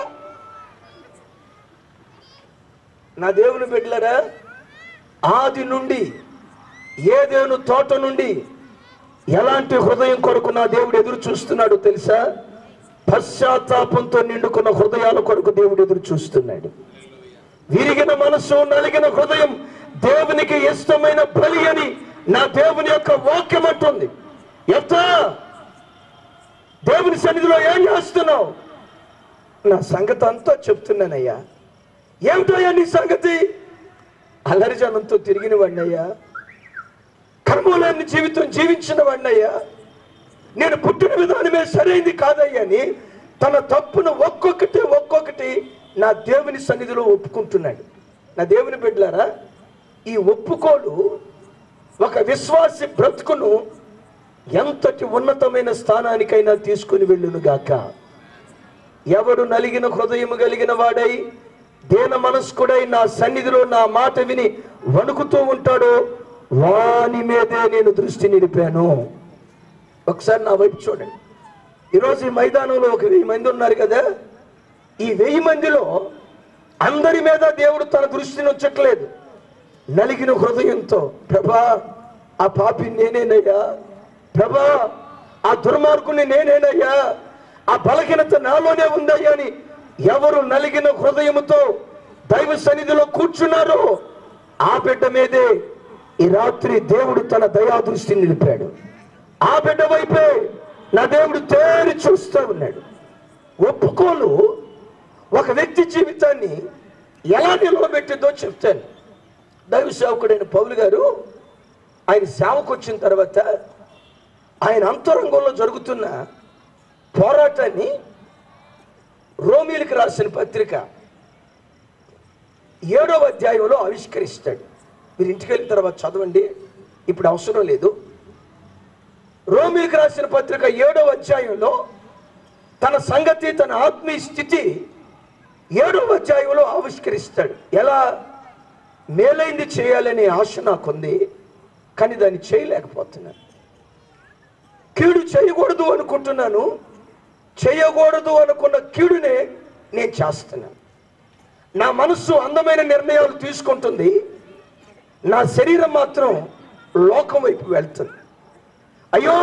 [SPEAKER 1] నా దేవుని బిడ్డలరా ఆది నుండి ఏదేను తోట నుండి ఎలాంటి హృదయం కొరకు నా దేవుడు ఎదురు చూస్తున్నాడు తెలుసా పశ్చాత్తాపంతో నిండుకున్న హృదయాల కొరకు దేవుడు ఎదురు చూస్తున్నాడు విరిగిన మనసు నలిగిన హృదయం దేవునికి ఇష్టమైన బలి అని నా దేవుని యొక్క వాక్యం అంటుంది ఎంత దేవుని సన్నిధిలో ఏం చేస్తున్నావు నా సంగతి అంతా చెప్తున్నానయ్యా ఏమిటయ్యా నీ సంగతి అల్లరిజనంతో తిరిగిన వాడినయ్యా కర్మలేని జీవితం జీవించిన వాడినయ్యా నేను పుట్టిన విధానమే సరైంది కాదయ్యా అని తన తప్పును ఒక్కొక్కటి ఒక్కొక్కటి నా దేవుని సన్నిధిలో ఒప్పుకుంటున్నాడు నా దేవుని బిడ్డలారా ఈ ఒప్పుకోలు ఒక విశ్వాసి బ్రతుకును ఎంతటి ఉన్నతమైన స్థానానికైనా తీసుకుని వెళ్ళును గాక ఎవడు నలిగిన హృదయము కలిగిన వాడై దేన మనస్కుడై నా సన్నిధిలో నా మాట విని వణుకుతూ ఉంటాడో వాని మీదే నేను దృష్టి నిలిపాను ఒకసారి నా వైపు చూడండి ఈరోజు ఈ మైదానంలో ఒక వెయ్యి మంది ఉన్నారు కదా ఈ వెయ్యి మందిలో అందరి మీద దేవుడు తన దృష్టిని ఉంచట్లేదు నలిగిన హృదయంతో ప్రభా ఆ పాపి నేనేనయ్యా ప్రభా ఆ దుర్మార్గుని నేనేనయ్యా ఆ బలహీనత నాలోనే ఉందయ్యా అని ఎవరు నలిగిన హృదయముతో దైవ సన్నిధిలో కూర్చున్నారో ఆ బిడ్డ మీదే ఈ రాత్రి దేవుడు తన దయా దృష్టిని నిలిపాడు ఆ బిడ్డ వైపే నా దేవుడు తేరి చూస్తూ ఉన్నాడు ఒప్పుకోలు ఒక వ్యక్తి జీవితాన్ని ఎలా నిలవబెట్టిందో చెప్తాను దైవ సేవకుడైన పౌలు గారు ఆయన సేవకు వచ్చిన తర్వాత ఆయన అంతరంగంలో జరుగుతున్న పోరాటాన్ని రోమిలకు రాసిన పత్రిక ఏడవ అధ్యాయంలో ఆవిష్కరిస్తాడు మీరు ఇంటికి వెళ్ళిన తర్వాత చదవండి ఇప్పుడు అవసరం లేదు రోమిలకు రాసిన పత్రిక ఏడవ అధ్యాయంలో తన సంగతి తన ఆత్మీయ స్థితి ఏడవ అధ్యాయంలో ఆవిష్కరిస్తాడు ఎలా మేలైంది చేయాలనే ఆశ నాకుంది కానీ దాన్ని చేయలేకపోతున్నాను కీడు చేయకూడదు అనుకుంటున్నాను చేయకూడదు అనుకున్న కీడునే నేను చేస్తున్నాను నా మనస్సు అందమైన నిర్ణయాలు తీసుకుంటుంది నా శరీరం మాత్రం లోకం వైపు వెళ్తుంది అయ్యో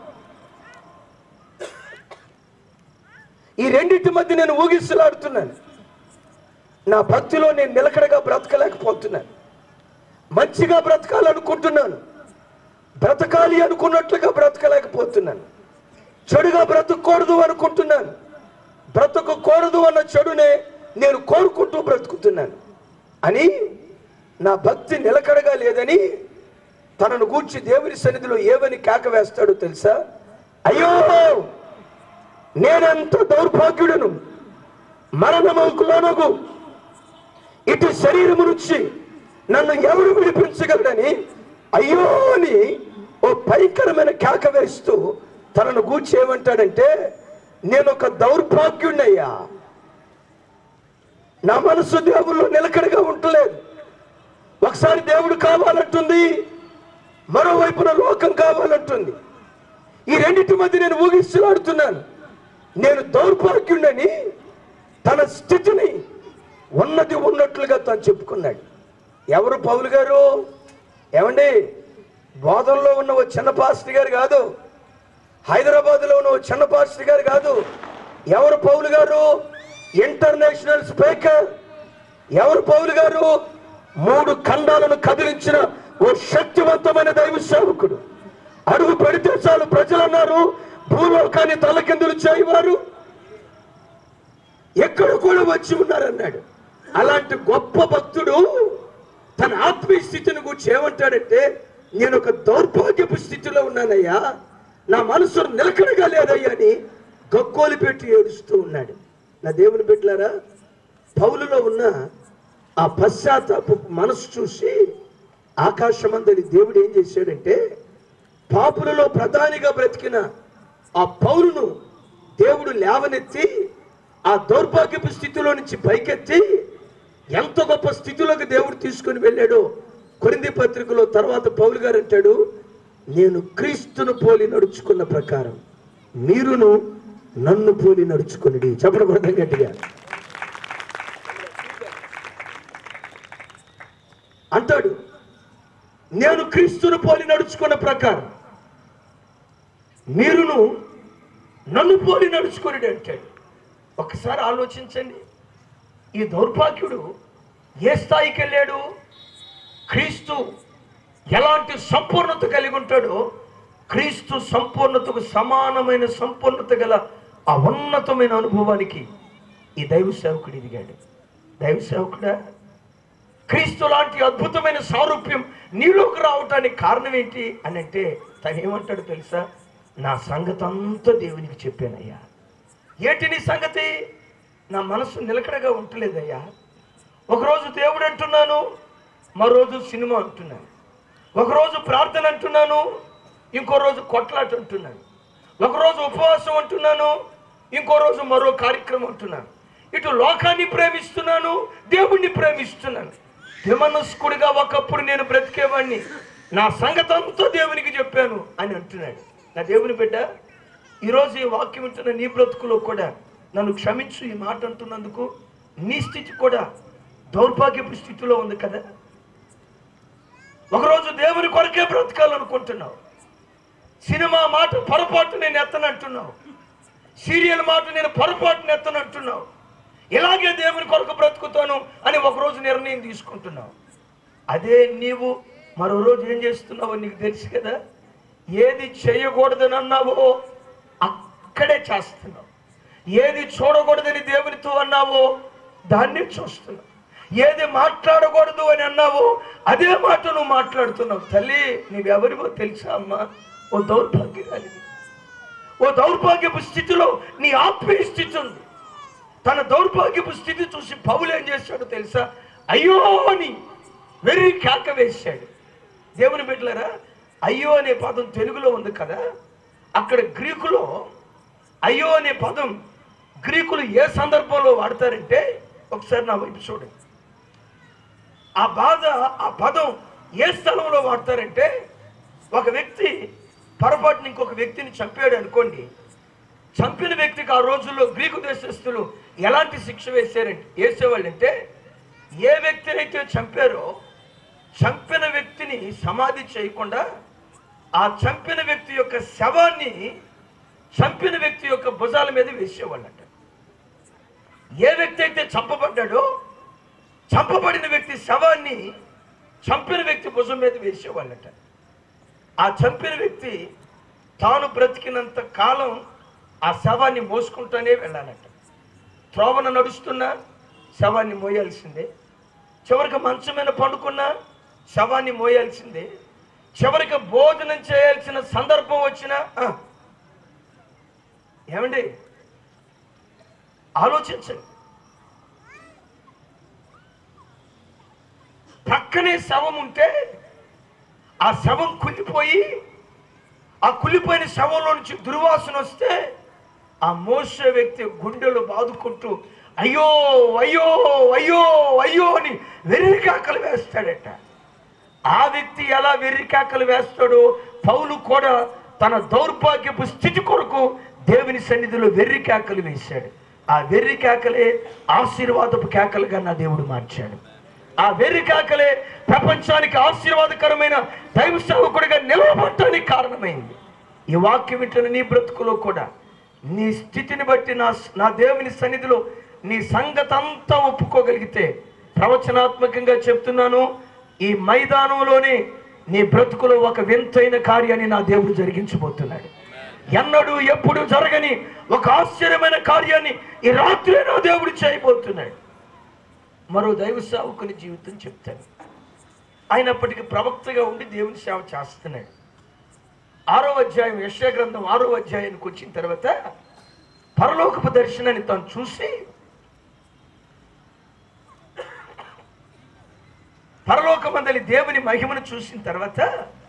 [SPEAKER 1] ఈ రెండింటి మధ్య నేను ఊగిసలాడుతున్నాను నా భక్తిలో నేను నిలకడగా బ్రతకలేకపోతున్నాను మంచిగా బ్రతకాలనుకుంటున్నాను బ్రతకాలి అనుకున్నట్లుగా బ్రతకలేకపోతున్నాను చెడుగా బ్రతకూడదు అనుకుంటున్నాను బ్రతకకూడదు అన్న చెడునే నేను కోరుకుంటూ బ్రతుకుతున్నాను అని నా భక్తి నిలకడగా లేదని తనను గూర్చి దేవుని సన్నిధిలో ఏమని కేక వేస్తాడో తెలుసా అయ్యో నేనెంత దౌర్భాగ్యుడను మరణముకు లోనగు ఇటు శరీరము నుంచి నన్ను ఎవరు విడిపించగలడని అయ్యో అని ఓ భయంకరమైన కేక వేస్తూ తనను గూర్చి ఏమంటాడంటే నేను ఒక దౌర్భాగ్యుణ్ణయ్యా నా మనసు దేవుల్లో నిలకడగా ఉండలేదు ఒకసారి దేవుడు కావాలంటుంది మరోవైపున లోకం కావాలంటుంది ఈ రెండింటి మధ్య నేను ఊగిస్తులాడుతున్నాను నేను దౌర్భాగ్యుడని తన స్థితిని ఉన్నది ఉన్నట్లుగా తను చెప్పుకున్నాడు ఎవరు పౌలు గారు ఏమండి బోధనలో ఉన్న ఓ చిన్న పాస్టర్ గారు కాదు హైదరాబాద్లో ఉన్న ఓ చిన్న పాస్టర్ గారు కాదు ఎవరు పౌలు గారు ఇంటర్నేషనల్ స్పీకర్ ఎవరు పౌలు గారు మూడు ఖండాలను కదిలించిన ఓ శక్తివంతమైన దైవ సేవకుడు అడుగు పెడితే చాలు ప్రజలు అన్నారు భూలోకాన్ని తలకిందులు చేయవారు ఎక్కడ కూడా వచ్చి ఉన్నారన్నాడు అలాంటి గొప్ప భక్తుడు తన ఆత్మీయ స్థితిని గురించి ఏమంటాడంటే నేను ఒక దౌర్భాగ్యపు స్థితిలో ఉన్నానయ్యా నా మనసు నిలకడగా లేదయ్యా అని గగ్గోలు పెట్టి ఏడుస్తూ ఉన్నాడు నా దేవుని బిడ్డలారా పౌలులో ఉన్న ఆ పశ్చాత్తాప మనసు చూసి ఆకాశమందరి దేవుడు ఏం చేశాడంటే పాపులలో ప్రధానిగా బ్రతికిన ఆ పౌరును దేవుడు లేవనెత్తి ఆ దౌర్భాగ్యపు స్థితిలో నుంచి పైకెత్తి ఎంత గొప్ప స్థితిలోకి దేవుడు తీసుకుని వెళ్ళాడో కొరింది పత్రికలో తర్వాత పౌలు గారు అంటాడు నేను క్రీస్తును పోలి నడుచుకున్న ప్రకారం మీరును నన్ను పోలి నడుచుకుని చెప్పడం గట్టిగా అంటాడు నేను క్రీస్తును పోలి నడుచుకున్న ప్రకారం మీరును నన్ను పోలి నడుచుకుని అంటాడు ఒకసారి ఆలోచించండి ఈ దౌర్భాగ్యుడు ఏ స్థాయికి వెళ్ళాడు క్రీస్తు ఎలాంటి సంపూర్ణత కలిగి ఉంటాడో క్రీస్తు సంపూర్ణతకు సమానమైన సంపూర్ణత గల ఆ ఉన్నతమైన అనుభవానికి ఈ దైవ సేవకుడు ఎదిగాడు దైవ సేవకుడా క్రీస్తు లాంటి అద్భుతమైన సారూప్యం నీలోకి రావటానికి కారణం ఏంటి అని అంటే తను ఏమంటాడు తెలుసా నా సంగతి అంతా దేవునికి చెప్పానయ్యా ఏంటి నీ సంగతి నా మనసు నిలకడగా ఉంటలేదయ్యా ఒకరోజు దేవుడు అంటున్నాను మరో రోజు సినిమా అంటున్నాను ఒకరోజు ప్రార్థన అంటున్నాను ఇంకో రోజు కొట్లాట అంటున్నాను ఒకరోజు ఉపవాసం అంటున్నాను ఇంకో రోజు మరో కార్యక్రమం అంటున్నాను ఇటు లోకాన్ని ప్రేమిస్తున్నాను దేవుణ్ణి ప్రేమిస్తున్నాను విమనస్కుడిగా ఒకప్పుడు నేను బ్రతికేవాడిని నా సంగతి అంతా దేవునికి చెప్పాను అని అంటున్నాడు నా దేవుని బిడ్డ ఈరోజు ఈ వాక్యం వింటున్న నీ బ్రతుకులో కూడా నన్ను క్షమించు ఈ మాట అంటున్నందుకు నీ స్థితి కూడా దౌర్భాగ్యపు స్థితిలో ఉంది కదా ఒకరోజు దేవుని కొరకే బ్రతకాలనుకుంటున్నావు సినిమా మాట పొరపాటు నేను ఎత్తనంటున్నావు సీరియల్ మాట నేను పొరపాటున ఎత్తనంటున్నావు ఇలాగే దేవుని కొరకు బ్రతుకుతాను అని ఒకరోజు నిర్ణయం తీసుకుంటున్నావు అదే నీవు మరో రోజు ఏం చేస్తున్నావో నీకు తెలుసు కదా ఏది చేయకూడదని అన్నావో అక్కడే చేస్తున్నావు ఏది చూడకూడదని దేవునితో అన్నావో దాన్ని చూస్తున్నావు ఏది మాట్లాడకూడదు అని అన్నావు అదే మాట నువ్వు మాట్లాడుతున్నావు తల్లి నీవెవరివో తెలుసా అమ్మా ఓ దౌర్భాగ్యరాలివి ఓ దౌర్భాగ్యపు స్థితిలో నీ ఆత్మీయ స్థితి ఉంది తన దౌర్భాగ్యపు స్థితి చూసి పౌలు ఏం చేశాడో తెలుసా అయ్యో అని వెర్రి కేక వేశాడు దేవుని బిడ్డలారా అయ్యో అనే పదం తెలుగులో ఉంది కదా అక్కడ గ్రీకులో అయ్యో అనే పదం గ్రీకులు ఏ సందర్భంలో వాడతారంటే ఒకసారి నా వైపు చూడండి ఆ బాధ ఆ పదం ఏ స్థలంలో వాడతారంటే ఒక వ్యక్తి పొరపాటున ఇంకొక వ్యక్తిని చంపాడు అనుకోండి చంపిన వ్యక్తికి ఆ రోజుల్లో గ్రీకు దేశస్తులు ఎలాంటి శిక్ష వేశారంటే వేసేవాళ్ళంటే ఏ వ్యక్తినైతే చంపారో చంపిన వ్యక్తిని సమాధి చేయకుండా ఆ చంపిన వ్యక్తి యొక్క శవాన్ని చంపిన వ్యక్తి యొక్క భుజాల మీద వేసేవాళ్ళంట ఏ వ్యక్తి అయితే చంపబడ్డాడో చంపబడిన వ్యక్తి శవాన్ని చంపిన వ్యక్తి భుజం మీద వేసేవాళ్ళట ఆ చంపిన వ్యక్తి తాను బ్రతికినంత కాలం ఆ శవాన్ని మోసుకుంటూనే వెళ్ళాలట త్రోవన నడుస్తున్నా శవాన్ని మోయాల్సిందే చివరికి మంచం మీద పండుకున్నా శవాన్ని మోయాల్సిందే చివరికి భోజనం చేయాల్సిన సందర్భం వచ్చినా ఆ, ఏమండి ఆలోచించండి పక్కనే శవం ఉంటే ఆ శవం కుళ్ళిపోయి ఆ కుళ్ళిపోయిన శవంలో నుంచి దుర్వాసన వస్తే ఆ మోసే వ్యక్తి గుండెలు బాదుకుంటూ అయ్యో అయ్యో అయ్యో అయ్యో అని వెర్రికాకలు వేస్తాడట ఆ వ్యక్తి ఎలా వెర్రికాకలు వేస్తాడో పౌలు కూడా తన దౌర్భాగ్యపు స్థితి కొరకు దేవుని సన్నిధిలో వెర్రి కేకలు వేశాడు ఆ వెర్రి కేకలే ఆశీర్వాదపు కేకలుగా నా దేవుడు మార్చాడు ఆ వెర్రి కేకలే ప్రపంచానికి ఆశీర్వాదకరమైన దైవ సేవకుడిగా నిలవబట్టడానికి కారణమైంది ఈ వాక్యం వింటున్న నీ బ్రతుకులో కూడా నీ స్థితిని బట్టి నా నా దేవుని సన్నిధిలో నీ సంగతంతా ఒప్పుకోగలిగితే ప్రవచనాత్మకంగా చెప్తున్నాను ఈ మైదానంలోనే నీ బ్రతుకులో ఒక వింతైన కార్యాన్ని నా దేవుడు జరిగించబోతున్నాడు ఎన్నడూ ఎప్పుడు జరగని ఒక ఆశ్చర్యమైన కార్యాన్ని ఈ రాత్రి నా దేవుడు చేయబోతున్నాడు మరో దైవ సేవకుని జీవితం చెప్తాను అయినప్పటికీ ప్రవక్తగా ఉండి దేవుని సేవ చేస్తున్నాడు ఆరో అధ్యాయం యశ్యా గ్రంథం ఆరో అధ్యాయానికి వచ్చిన తర్వాత పరలోకపు దర్శనాన్ని తాను చూసి పరలోకమందలి దేవుని మహిమను చూసిన తర్వాత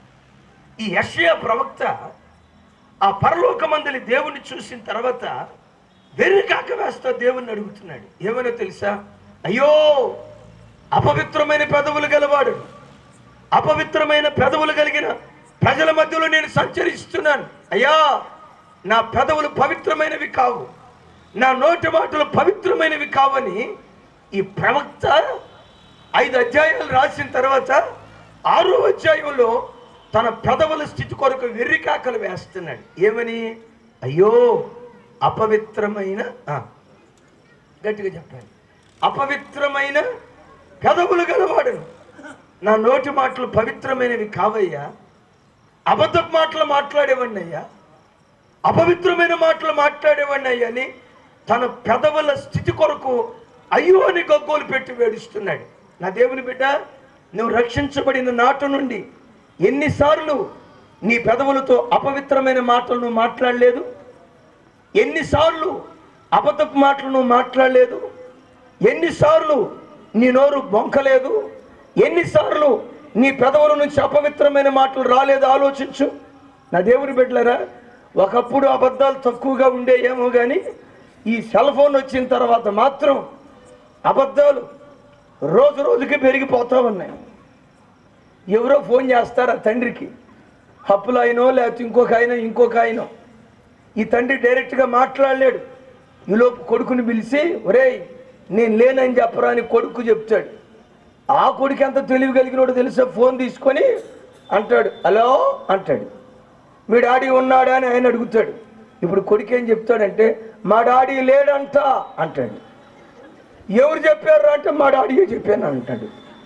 [SPEAKER 1] ఈ యషయా ప్రవక్త ఆ పరలోకమందలి దేవుని చూసిన తర్వాత వెర్రికాక వేస్తా దేవుణ్ణి అడుగుతున్నాడు ఏమైనా తెలుసా అయ్యో అపవిత్రమైన పెదవులు గలవాడు అపవిత్రమైన పెదవులు కలిగిన ప్రజల మధ్యలో నేను సంచరిస్తున్నాను అయ్యా నా పెదవులు పవిత్రమైనవి కావు నా నోటి మాటలు పవిత్రమైనవి కావని ఈ ప్రవక్త ఐదు అధ్యాయాలు రాసిన తర్వాత ఆరో అధ్యాయంలో తన పెదవుల స్థితి కొరకు వెర్రికాకలు వేస్తున్నాడు ఏమని అయ్యో అపవిత్రమైన ఆ, గట్టిగా చెప్పాలి అపవిత్రమైన పెదవులు గలవాడను నా నోటి మాటలు పవిత్రమైనవి కావయ్యా అబద్ధ మాటలు మాట్లాడేవాడిని అయ్యా అపవిత్రమైన మాటలు మాట్లాడేవాడిని అయ్యా అని తన పెదవుల స్థితి కొరకు అయ్యో అని గగ్గోలు పెట్టి వేడుస్తున్నాడు నా దేవుని బిడ్డ నువ్వు రక్షించబడిన నాటు నుండి ఎన్నిసార్లు నీ పెదవులతో అపవిత్రమైన మాటలు నువ్వు మాట్లాడలేదు ఎన్నిసార్లు అబద్ధపు మాటలు నువ్వు మాట్లాడలేదు ఎన్నిసార్లు నీ నోరు బొంకలేదు ఎన్నిసార్లు నీ పెదవుల నుంచి అపవిత్రమైన మాటలు రాలేదు ఆలోచించు నా దేవుని బిడ్డలరా ఒకప్పుడు అబద్ధాలు తక్కువగా ఉండేయేమో కానీ ఈ సెల్ ఫోన్ వచ్చిన తర్వాత మాత్రం అబద్ధాలు రోజు రోజుకి పెరిగిపోతూ ఉన్నాయి ఎవరో ఫోన్ చేస్తారు ఆ తండ్రికి హప్పులు అయినో లేకపోతే ఇంకొక ఆయన ఇంకొక ఆయన ఈ తండ్రి డైరెక్ట్గా మాట్లాడలేడు ఈలోపు కొడుకుని పిలిచి ఒరేయ్ నేను లేనని చెప్పరా అని కొడుకు చెప్తాడు ఆ కొడుకు ఎంత తెలివి కలిగినోడు తెలుసా ఫోన్ తీసుకొని అంటాడు హలో అంటాడు మీ డాడీ ఉన్నాడా అని ఆయన అడుగుతాడు ఇప్పుడు కొడుకు ఏం చెప్తాడంటే మా డాడీ లేడంట అంటాడు ఎవరు చెప్పారు అంటే మా డాడీయే చెప్పాను అంటాడు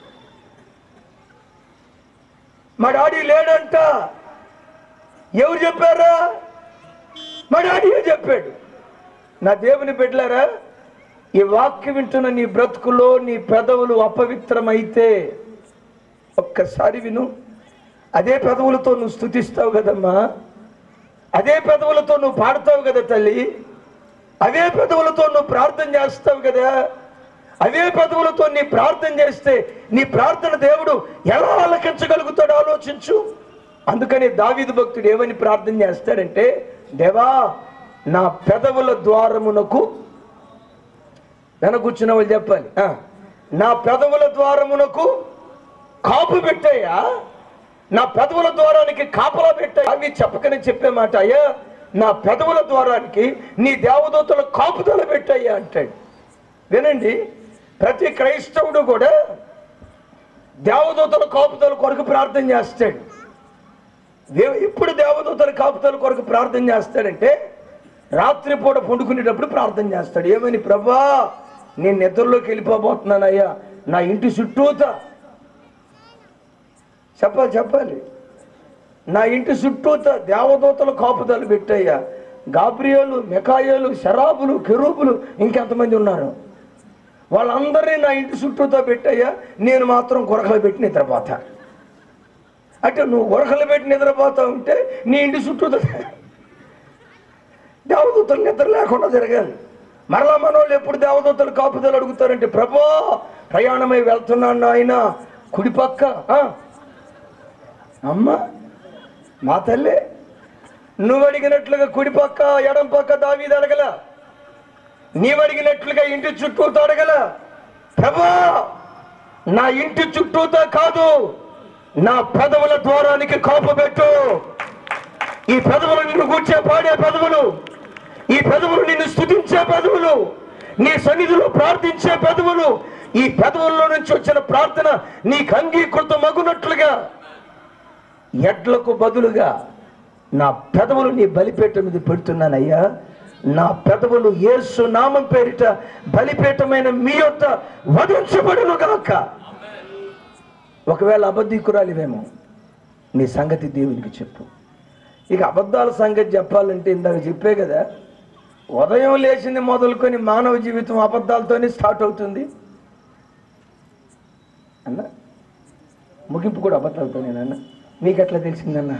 [SPEAKER 1] మా డాడీ లేడంట ఎవరు చెప్పారా మా డాడీయే చెప్పాడు నా దేవుని బిడ్డలారా ఈ వాక్యం వింటున్న నీ బ్రతుకులో నీ పెదవులు అపవిత్రమైతే ఒక్కసారి విను అదే పెదవులతో నువ్వు స్థుతిస్తావు కదమ్మా అదే పెదవులతో నువ్వు పాడతావు కదా తల్లి అవే పెదవులతో నువ్వు ప్రార్థన చేస్తావు కదా అవే పెదవులతో నీ ప్రార్థన చేస్తే నీ ప్రార్థన దేవుడు ఎలా ఆలకించగలుగుతాడో ఆలోచించు అందుకని దావీదు భక్తుడు ఏమని ప్రార్థన చేస్తాడంటే దేవా నా పెదవుల ద్వారమునకు వెన కూర్చున్న వాళ్ళు చెప్పాలి ఆ, నా పెదవుల ద్వారమునకు కాపు పెట్టాయా నా పెదవుల ద్వారానికి కాపలా పెట్టాయి అవి చెప్పకనే చెప్పే మాట అయ్యా నా పెదవుల ద్వారానికి నీ దేవదూతల కాపుదల పెట్టాయా అంటాడు వినండి ప్రతి క్రైస్తవుడు కూడా దేవదూతల కాపుదల కొరకు ప్రార్థన చేస్తాడు దేవ- ఎప్పుడు దేవదూతల కాపుదల కొరకు ప్రార్థన చేస్తాడంటే రాత్రిపూట పండుకునేటప్పుడు ప్రార్థన చేస్తాడు ఏమని ప్రభా నేను నిద్రలోకి వెళ్ళిపోబోతున్నానయ్యా నా ఇంటి చుట్టూత చెప్పాలి చెప్పాలి నా ఇంటి చుట్టూత దేవదూతల కాపుదలు పెట్టయ్యా గాబ్రియోలు మెకాయోలు శరాబులు కెరూపులు ఇంకెంతమంది ఉన్నారు వాళ్ళందరినీ నా ఇంటి చుట్టూతో పెట్టయ్యా నేను మాత్రం గురకలు పెట్టి నిద్రపోతా అంటే నువ్వు గురకలు పెట్టి నిద్రపోతా ఉంటే నీ ఇంటి చుట్టూతో దేవదూతలు నిద్ర లేకుండా తిరగాలి మరలా మనోళ్ళు ఎప్పుడు దేవదూతలు కాపుదలు అడుగుతారంటే ప్రభో ప్రయాణమై వెళ్తున్నాను ఆయన కుడిపక్క ఆ? అమ్మ మా తల్లి నువ్వు అడిగినట్లుగా కుడిపక్క ఎడం పక్క దావీది అడగల నీవు అడిగినట్లుగా ఇంటి చుట్టూతో అడగల ప్రభా నా ఇంటి చుట్టూతో కాదు నా పెదవుల ద్వారానికి కాపు పెట్టు ఈ పెదవులు నిన్ను కూర్చే పాడే పెదవులు ఈ పెదవులు నిన్ను స్తుతించే పెదవులు నీ సన్నిధిలో ప్రార్థించే పెదవులు ఈ పెదవుల్లో నుంచి వచ్చిన ప్రార్థన నీకు అంగీకృత మగునట్లుగా ఎడ్లకు బదులుగా నా పెదవులు నీ బలిపేట మీద పెడుతున్నానయ్యా నా పెదవులు యేసు నామం పేరిట బలిపేటమైన మీ యొక్క వధించబడును గాక ఒకవేళ అబద్ధికురాలివేమో నీ సంగతి దేవునికి చెప్పు ఇక అబద్ధాల సంగతి చెప్పాలంటే ఇందాక చెప్పే కదా ఉదయం లేచింది మొదలుకొని మానవ జీవితం అబద్ధాలతోనే స్టార్ట్ అవుతుంది అన్న ముగింపు కూడా అబద్ధాలతోనేనన్న మీకు ఎట్లా తెలిసిందన్న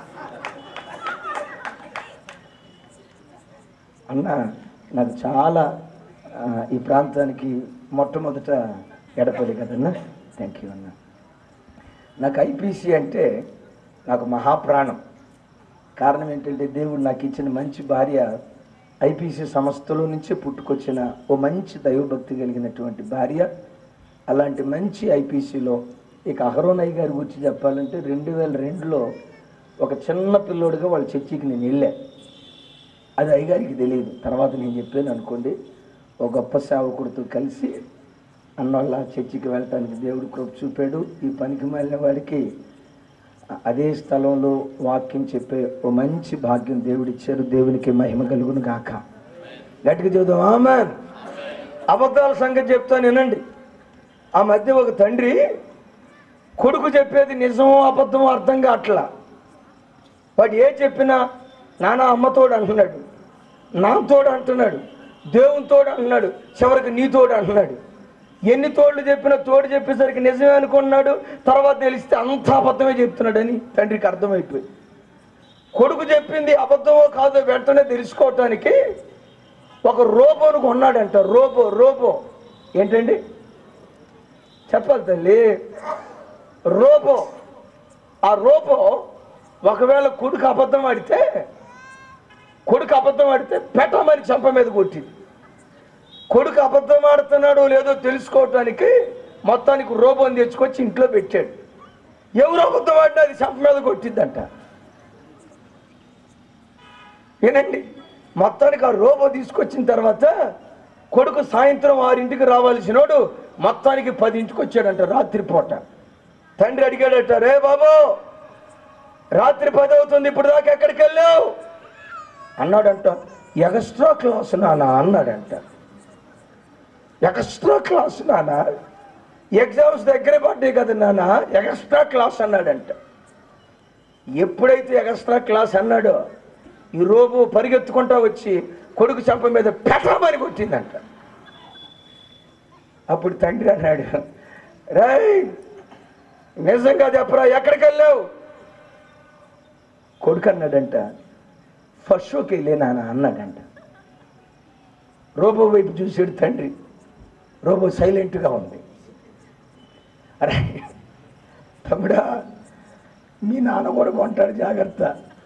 [SPEAKER 1] అన్న నాకు చాలా ఆ, ఈ ప్రాంతానికి మొట్టమొదట ఎడపల్లి కదన్నా థ్యాంక్ యూ అన్న నాకు ఐపీసీ అంటే నాకు మహాప్రాణం కారణం ఏంటంటే దేవుడు నాకు ఇచ్చిన మంచి భార్య ఐపీసీ సంస్థలో నుంచి పుట్టుకొచ్చిన ఓ మంచి దైవభక్తి కలిగినటువంటి భార్య అలాంటి మంచి ఐపీసీలో ఇక అహరోనయ్య గారి గురించి చెప్పాలంటే రెండు వేల రెండులో ఒక చిన్న పిల్లోడుగా వాళ్ళ చర్చికి నేను వెళ్ళా అది అయ్యగారికి తెలియదు తర్వాత నేను చెప్పాను అనుకోండి ఒక గొప్ప సేవకుడితో కలిసి అన్నోళ్ళ చర్చికి వెళ్ళటానికి దేవుడు కృప చూపాడు ఈ పనికి మాలిన వాడికి అదే స్థలంలో వాక్యం చెప్పే ఓ మంచి భాగ్యం దేవుడు ఇచ్చారు దేవునికి మహిమ కలుగును గాక గట్టిగా చెబుదాం ఆమె అబద్ధాల సంగతి చెప్తాను వినండి ఆ మధ్య ఒక తండ్రి కొడుకు చెప్పేది నిజమో అబద్ధమో అర్థం కావట్లా వాడు ఏ చెప్పినా నాన్న అమ్మతోడు అంటున్నాడు నాతోడు అంటున్నాడు దేవుని తోడు అంటున్నాడు చివరికి నీ తోడు అంటున్నాడు ఎన్ని తోళ్ళు చెప్పినా తోడు చెప్పేసరికి నిజమే అనుకున్నాడు తర్వాత తెలిస్తే అంత అబద్ధమే చెప్తున్నాడని తండ్రికి అర్థమైపోయి కొడుకు చెప్పింది అబద్ధమో కాదో వెంటనే తెలుసుకోవటానికి ఒక రోబోను కొన్నాడంట రోబో రోబో ఏంటండి చెప్పాలి తల్లి రోబో ఆ రోబో ఒకవేళ కొడుకు అబద్ధం ఆడితే కొడుకు అబద్ధం ఆడితే పెట్టమని చంప మీద కొట్టింది కొడుకు అబద్ధం ఆడుతున్నాడో లేదో తెలుసుకోవటానికి మొత్తానికి రోబోని తెచ్చుకొచ్చి ఇంట్లో పెట్టాడు ఎవరు అబద్ధం ఆడినా అది చంప మీద కొట్టిందంట వినండి మొత్తానికి ఆ రోబో తీసుకొచ్చిన తర్వాత కొడుకు సాయంత్రం ఆరింటికి రావాల్సినోడు మొత్తానికి పదింటికి వచ్చాడంట రాత్రిపూట తండ్రి అడిగాడట రే బాబు రాత్రి పది అవుతుంది ఇప్పుడు దాకా ఎక్కడికి వెళ్ళావు అన్నాడంట ఎక్స్ట్రా క్లాస్ నానా అన్నాడంట ఎక్స్ట్రా క్లాస్ నానా ఎగ్జామ్స్ దగ్గరే పడ్డాయి కదా నాన్న ఎక్స్ట్రా క్లాస్ అన్నాడంట ఎప్పుడైతే ఎక్స్ట్రా క్లాస్ అన్నాడో ఈ రోబో పరిగెత్తుకుంటా వచ్చి కొడుకు చెంప మీద పెట్టమని కొట్టిందంట అప్పుడు తండ్రి అన్నాడు రాయ్ నిజంగా చెప్పరా ఎక్కడికి వెళ్ళావు కొడుకు అన్నాడంట ఫస్ట్ షోకి వెళ్ళే నాన్న అన్నాడంట రోబో వైపు చూసాడు తండ్రి రోబో సైలెంట్గా ఉంది అరే తమ్ముడా మీ నాన్న కూడా కొంటాడు జాగ్రత్త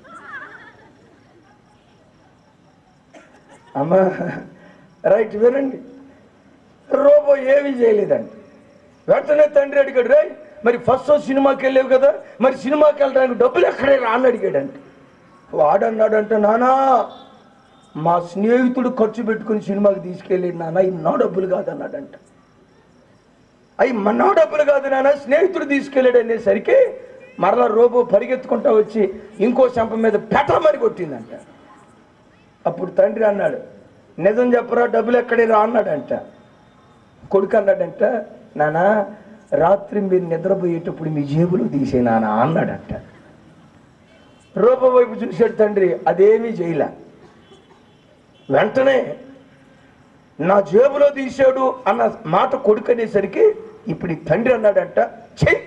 [SPEAKER 1] అమ్మా రైట్ వినండి రోబో ఏమీ చేయలేదండి వెంటనే తండ్రి అడిగాడు రే మరి ఫస్ట్ షో సినిమాకి వెళ్ళావు కదా మరి సినిమాకి వెళ్ళడానికి డబ్బులు ఎక్కడే రా అని అడిగాడంట వాడన్నాడంట నానా మా స్నేహితుడు ఖర్చు పెట్టుకుని సినిమాకి తీసుకెళ్ళాడు నాన్న ఇవి నా డబ్బులు కాదన్నాడంట అవి మన డబ్బులు కాదు నాన్న స్నేహితుడు తీసుకెళ్ళాడు అనేసరికి మరలా రోబో పరిగెత్తుకుంటా వచ్చి ఇంకో చెంప మీద పెట్టమని కొట్టిందంట అప్పుడు తండ్రి అన్నాడు నిజం చెప్పరా డబ్బులు ఎక్కడే రా అన్నాడంట కొడుకు అన్నాడంట నానా రాత్రి మీరు నిద్రపోయేటప్పుడు మీ జేబులో తీసే నానా అన్నాడంట రూప వైపు చూశాడు తండ్రి అదేమీ చేయలే వెంటనే నా జేబులో తీశాడు అన్న మాట కొడుకు అనేసరికి ఇప్పుడు ఈ తండ్రి అన్నాడంట చెయ్యి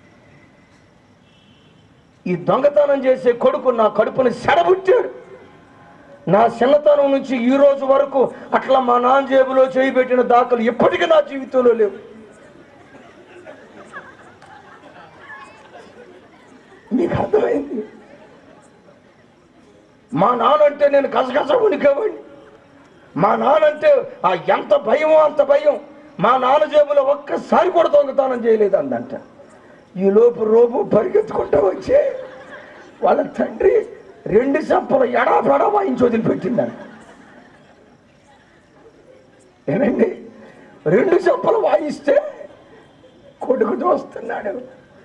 [SPEAKER 1] ఈ దొంగతనం చేసే కొడుకు నా కడుపుని సెడబుట్టాడు నా చిన్నతనం నుంచి ఈ రోజు వరకు అట్లా మా నాన్న జేబులో చేయి పెట్టిన దాఖలు ఎప్పటికీ నా జీవితంలో లేవు మీకు అర్థమైంది మా నానంటే నేను కసకస ఉనికేవాడిని మా నానంటే ఆ ఎంత భయమో అంత భయం మా నాన్న జేబులో ఒక్కసారి కూడా దొంగతనం చేయలేదు అందంట ఈ లోపు రోబు పరిగెత్తుకుంటూ వచ్చి వాళ్ళ తండ్రి రెండు సంపలు ఎడాపెడా వాయించి వదిలిపెట్టిందంట ఏనండి రెండు చెప్పులు వాయిస్తే కొడుకు దోస్తున్నాడు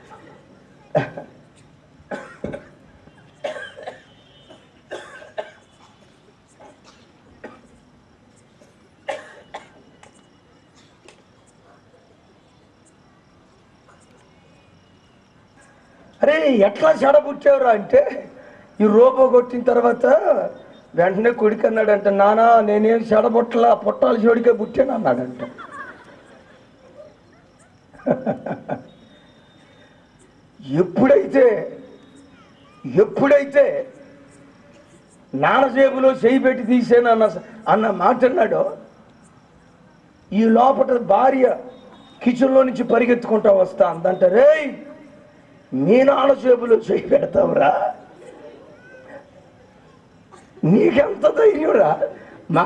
[SPEAKER 1] అరే ఎట్లా చెడబుచ్చావురా అంటే ఈ రోబో కొట్టిన తర్వాత వెంటనే కొడుకు అన్నాడంట నానా నేనేం చెడబుట్టలా పుట్టాలి చెడికే పుట్టాను అన్నాడంట ఎప్పుడైతే ఎప్పుడైతే నాన్న జేబులో చేయి పెట్టి తీసాను అన్న అన్న మాట అన్నాడో ఈ లోపల భార్య కిచెన్లో నుంచి పరిగెత్తుకుంటా వస్తా అందంట రేయ్ మీ నాన్న జేబులో చేయి పెడతావురా నీకెంత ధైర్యంరా మా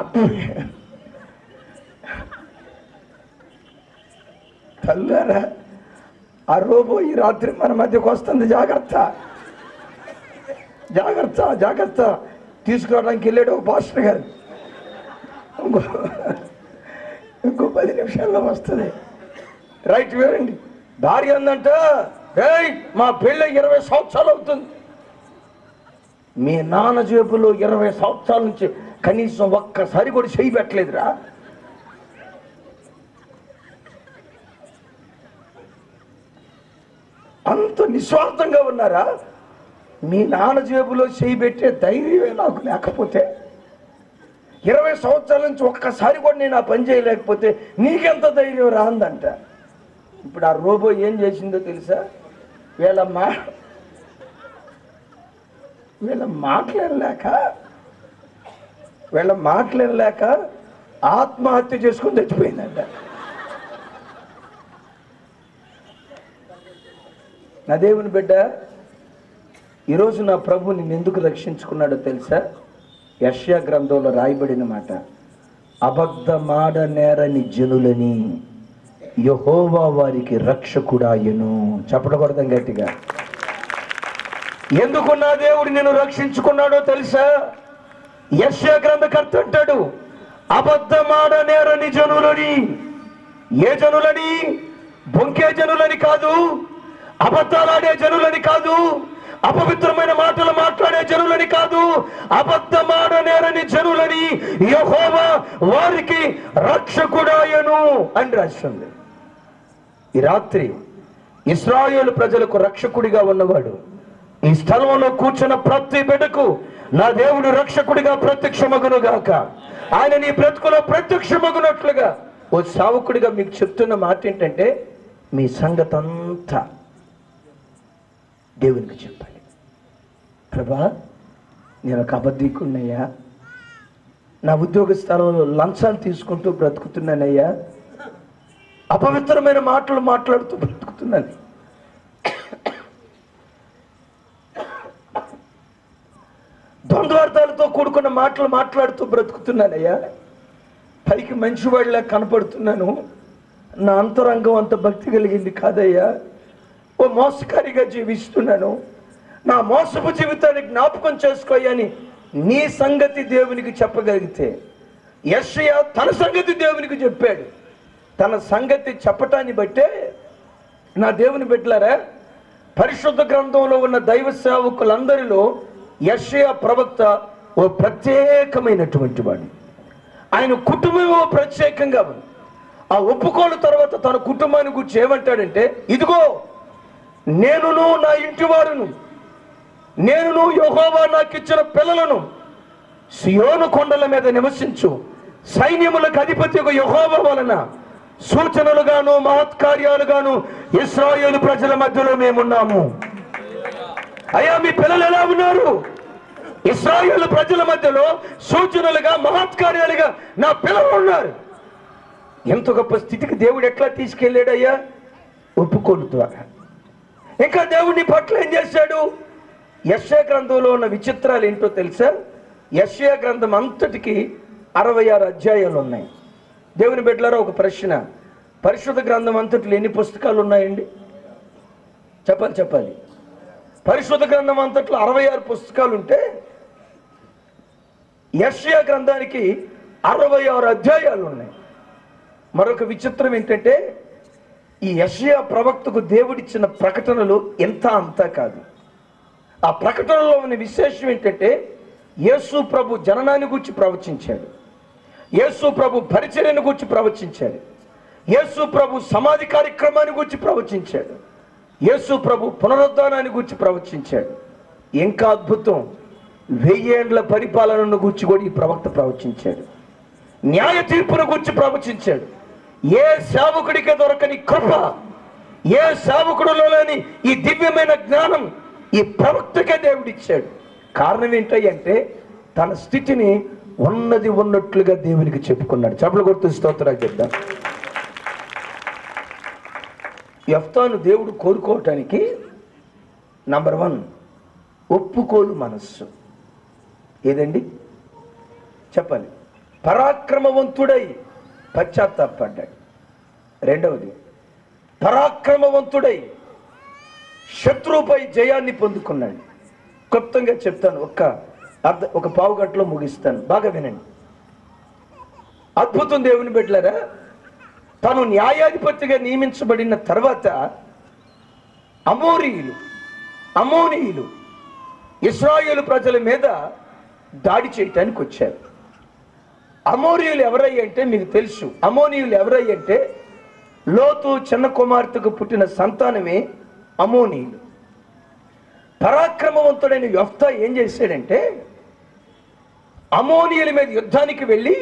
[SPEAKER 1] తల్లారా ఆ రోబో ఈ రాత్రి మన మధ్యకు వస్తుంది జాగ్రత్త జాగ్రత్త జాగ్రత్త తీసుకురావడానికి వెళ్ళాడు ఒక పాస్టర్ గారు ఇంకో ఇంకో పది నిమిషాల్లో వస్తుంది రైట్ వేరండి భార్య అందంట రేయ్ మా పెళ్ళి ఇరవై సంవత్సరాలు అవుతుంది మీ నాన్న జేబులో ఇరవై సంవత్సరాల నుంచి కనీసం ఒక్కసారి కూడా చేయి పెట్టలేదురా అంత నిస్వార్థంగా ఉన్నారా మీ నాన్న జేబులో చేయి పెట్టే ధైర్యమే నాకు లేకపోతే ఇరవై సంవత్సరాల నుంచి ఒక్కసారి కూడా నేను ఆ పని చేయలేకపోతే నీకెంత ధైర్యం రాందంట ఇప్పుడు ఆ రోబో ఏం చేసిందో తెలుసా వీళ్ళ మా వీళ్ళ మాట్లాడలేక వీళ్ళ మాట్లాడలేక ఆత్మహత్య చేసుకుని చచ్చిపోయిందంట నా దేవుని బిడ్డ ఈరోజు నా ప్రభు నిన్ను ఎందుకు రక్షించుకున్నాడో తెలుసా యష్యా గ్రంథంలో రాయబడిన మాట అబద్ధమాడ నేరని జనులని యహోవా వారికి రక్షకుడాయను చెప్పకూడదాం గట్టిగా ఎందుకు నా దేవుడు నిన్ను రక్షించుకున్నాడో తెలుసా యశ్యా గ్రంథకర్త అంటాడు అబద్ధమాడ నేరని జనులని ఏ జనులని బొంకే జనులని కాదు అబద్ధాలాడే జనులని కాదు అపవిత్రమైన మాటలు మాట్లాడే జనులని కాదు అబద్ధమాడ నేరని జనులని యహోవా వారికి రక్షకుడాయను అని రాస్తుంది ఈ రాత్రి ఇస్రాయేలు ప్రజలకు రక్షకుడిగా ఉన్నవాడు ఈ స్థలంలో కూర్చున్న ప్రతి బిడ్డకు నా దేవుడు రక్షకుడిగా ప్రత్యక్షమగును గాక ఆయన నీ బ్రతుకులో ప్రత్యక్షమగునట్లుగా ఓ సావకుడిగా మీకు చెప్తున్న మాట ఏంటంటే మీ సంగతి అంతా దేవునికి చెప్పాలి ప్రభా నేను ఒక అబద్ధికున్నయ్యా నా ఉద్యోగ స్థలంలో లంచాలు తీసుకుంటూ బ్రతుకుతున్నానయ్యా అపవిత్రమైన మాటలు మాట్లాడుతూ బ్రతుకుతున్నాను ద్వంద్వార్థాలతో కూడుకున్న మాటలు మాట్లాడుతూ బ్రతుకుతున్నానయ్యా పైకి మంచివాడిలా కనపడుతున్నాను నా అంతరంగం అంత భక్తి కలిగింది కాదయ్యా ఓ మోసకారిగా జీవిస్తున్నాను నా మోసపు జీవితాన్ని జ్ఞాపకం చేసుకోయని నీ సంగతి దేవునికి చెప్పగలిగితే యెషయా తన సంగతి దేవునికి చెప్పాడు తన సంగతి చెప్పటాన్ని బట్టే నా దేవుని బిడ్డలారా పరిశుద్ధ గ్రంథంలో ఉన్న దైవ సేవకులందరిలో యెషయా ప్రవక్త ఓ ప్రత్యేకమైనటువంటి వాడు ఆయన కుటుంబం ఓ ప్రత్యేకంగా ఉంది ఆ ఒప్పుకోలు తర్వాత తన కుటుంబాన్ని గురించి ఏమంటాడంటే ఇదిగో నేనును నా ఇంటి వారును నేనును యెహోవా నాకు ఇచ్చిన పిల్లలను సియోను కొండల మీద నివసించు సైన్యములకు అధిపతి యహోవ వలన సూచనలుగాను మహత్కార్యాలుగాను ఇస్రాయేలు ప్రజల మధ్యలో మేమున్నాము అయ్యా మీ పిల్లలు ఎలా ఉన్నారు ఇస్రాయేల్ ప్రజల మధ్యలో సూచనలుగా మహత్కార్యాలుగా నా పిల్లలు ఉన్నారు ఎంత గొప్ప స్థితికి దేవుడు ఎట్లా తీసుకెళ్ళాడయ్యా ఒప్పుకోలు ద్వారా ఇంకా దేవుడి పట్ల ఏం చేశాడు యశ్యా గ్రంథంలో ఉన్న విచిత్రాలు ఏంటో తెలుసా యశ్యా గ్రంథం అంతటికి అరవై ఆరు అధ్యాయాలు ఉన్నాయి దేవుని బిడ్డలారా ఒక ప్రశ్న పరిశుద్ధ గ్రంథం అంతటిలో ఎన్ని పుస్తకాలు ఉన్నాయండి చెప్పాలి చెప్పాలి పరిశుద్ధ గ్రంథం అంతట్లో అరవై ఆరు పుస్తకాలు ఉంటే యశ్యా గ్రంథానికి అరవై ఆరు అధ్యాయాలు ఉన్నాయి మరొక విచిత్రం ఏంటంటే ఈ యశ్యా ప్రవక్తకు దేవుడిచ్చిన ప్రకటనలు ఎంత అంతా కాదు ఆ ప్రకటనలో ఉన్న విశేషం ఏంటంటే యేసు ప్రభు జననాన్ని గురించి ప్రవచించాడు యేసు ప్రభు పరిచర్యను గురించి ప్రవచించాడు యేసు ప్రభు సమాధి కార్యక్రమాన్ని గురించి ప్రవచించాడు యేసు ప్రభు పునరుద్ధానాన్ని గురించి ప్రవచించాడు ఇంకా అద్భుతం వెయ్యేండ్ల పరిపాలనను గురించి కూడా ఈ ప్రవక్త ప్రవచించాడు న్యాయ తీర్పును గురించి ప్రవచించాడు ఏ సేవకుడికి దొరకని కృప ఏ సేవకుడిలో లేని ఈ దివ్యమైన జ్ఞానం ఈ ప్రవక్తకే దేవుడిచ్చాడు కారణం ఏంటంటే తన స్థితిని ఉన్నది ఉన్నట్లుగా దేవునికి చెప్పుకున్నాడు చెప్పలు గుర్తు స్తోత్రాలు చెప్తాను యఫ్తాను దేవుడు కోరుకోవటానికి నంబర్ వన్ ఒప్పుకోలు మనస్సు ఏదండి చెప్పాలి పరాక్రమవంతుడై పశ్చాత్తాపడ్డాడు రెండవది పరాక్రమవంతుడై శత్రువుపై జయాన్ని పొందుకున్నాడు క్లుప్తంగా చెప్తాను ఒక్క అర్ధ ఒక పావు గంటలో ముగిస్తాను బాగా వినండి అద్భుతం దేవుని బిడ్డలారా తను న్యాయాధిపతిగా నియమించబడిన తర్వాత అమోరీయులు అమోనీయులు ఇస్రాయేలు ప్రజల మీద దాడి చేయటానికి వచ్చారు అమోరీయులు ఎవరయ్యంటే మీకు తెలుసు అమోనీయులు ఎవరయ్యంటే లోతు చిన్న కుమార్తెకు పుట్టిన సంతానమే అమోనీయులు పరాక్రమవంతుడైన యొఫ్తా ఏం చేశాడంటే అమోనీయుల మీద యుద్ధానికి వెళ్ళి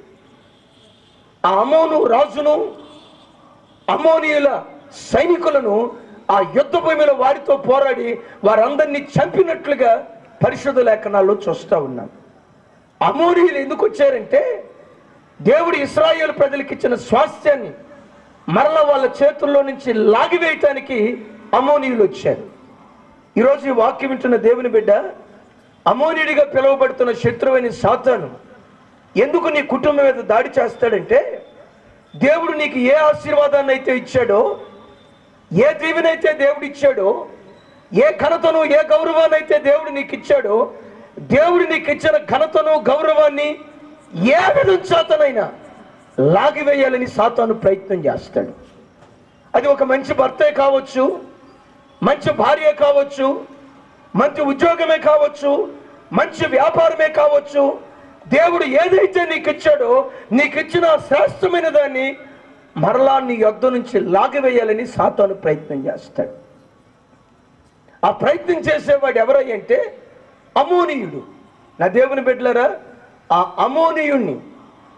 [SPEAKER 1] ఆ అమోను రాజును అమోనీయుల సైనికులను ఆ యుద్ధ భూమిలో వారితో పోరాడి వారందరినీ చంపినట్లుగా పరిశుద్ధ లేఖనాల్లో చూస్తూ ఉన్నాం అమోనీయులు ఎందుకు వచ్చారంటే దేవుడు ఇస్రాయేల్ ప్రజలకు ఇచ్చిన స్వాస్థ్యాన్ని మరల వాళ్ళ చేతుల్లో నుంచి లాగివేయటానికి అమోనీయులు వచ్చారు ఈరోజు ఈ వాక్యం వింటున్న దేవుని బిడ్డ అమోనీయుడిగా పిలువబడుతున్న శత్రువైన సాతాను ఎందుకు నీ కుటుంబం మీద దాడి చేస్తాడంటే దేవుడు నీకు ఏ ఆశీర్వాదాన్ని అయితే ఇచ్చాడో ఏ దీవెనైతే దేవుడు ఇచ్చాడో ఏ ఘనతను ఏ గౌరవాన్ని అయితే దేవుడు నీకు ఇచ్చాడో దేవుడు నీకు ఇచ్చిన ఘనతను గౌరవాన్ని ఏ విధం చేతనైనా లాగివేయాలని సాతాను ప్రయత్నం చేస్తాడు అది ఒక మంచి భర్తే కావచ్చు మంచి భార్య కావచ్చు మంచి ఉద్యోగమే కావచ్చు మంచి వ్యాపారమే కావచ్చు దేవుడు ఏదైతే నీకు ఇచ్చాడో నీకు ఇచ్చిన ఆ శ్రేష్టమైన దాన్ని మరలా నీ యొద్ద నుంచి లాగివేయాలని సాతాను ప్రయత్నం చేస్తాడు ఆ ప్రయత్నం చేసేవాడు ఎవరయ్యంటే అమోనీయుడు నా దేవుని బిడ్డలారా ఆ అమోనీయుణ్ణి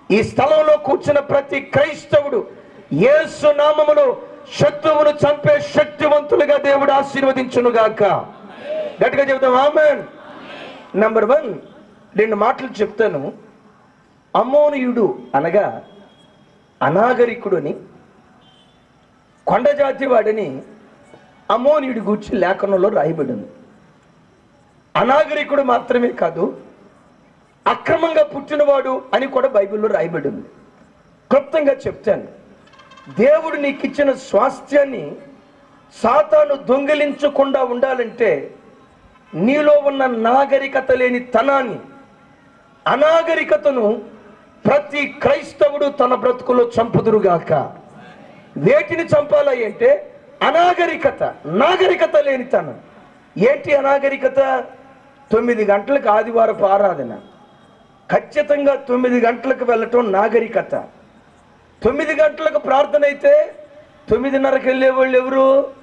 [SPEAKER 1] ఈ స్థలంలో కూర్చున్న ప్రతి క్రైస్తవుడు యేసు నామములో శత్రువును చంపే శక్తివంతులుగా దేవుడు ఆశీర్వదించును గాక గట్టిగా చెబుతాం ఆమెన్ నంబర్ వన్ రెండు మాటలు చెప్తాను అమోనియుడు అనగా అనాగరికుడుని కొండ జాతి వాడిని అమోనియుడి గూర్చి లేఖనంలో రాయబడింది అనాగరికుడు మాత్రమే కాదు అక్రమంగా పుట్టినవాడు అని కూడా బైబిల్లో రాయబడింది క్లుప్తంగా చెప్తాను దేవుడు నీకు ఇచ్చిన స్వాస్థ్యాన్ని సాతాను దొంగిలించకుండా ఉండాలంటే నీలో ఉన్న నాగరికత లేని తనాన్ని అనాగరికతను ప్రతి క్రైస్తవుడు తన బ్రతుకులో చంపుదురుగాక వేటిని చంపాలి అంటే అనాగరికత నాగరికత లేనితనం ఏంటి అనాగరికత తొమ్మిది గంటలకు ఆదివారపు ఆరాధన ఖచ్చితంగా తొమ్మిది గంటలకు వెళ్ళటం నాగరికత తొమ్మిది గంటలకు ప్రార్థన అయితే తొమ్మిదిన్నరకు వెళ్ళే వాళ్ళు ఎవరు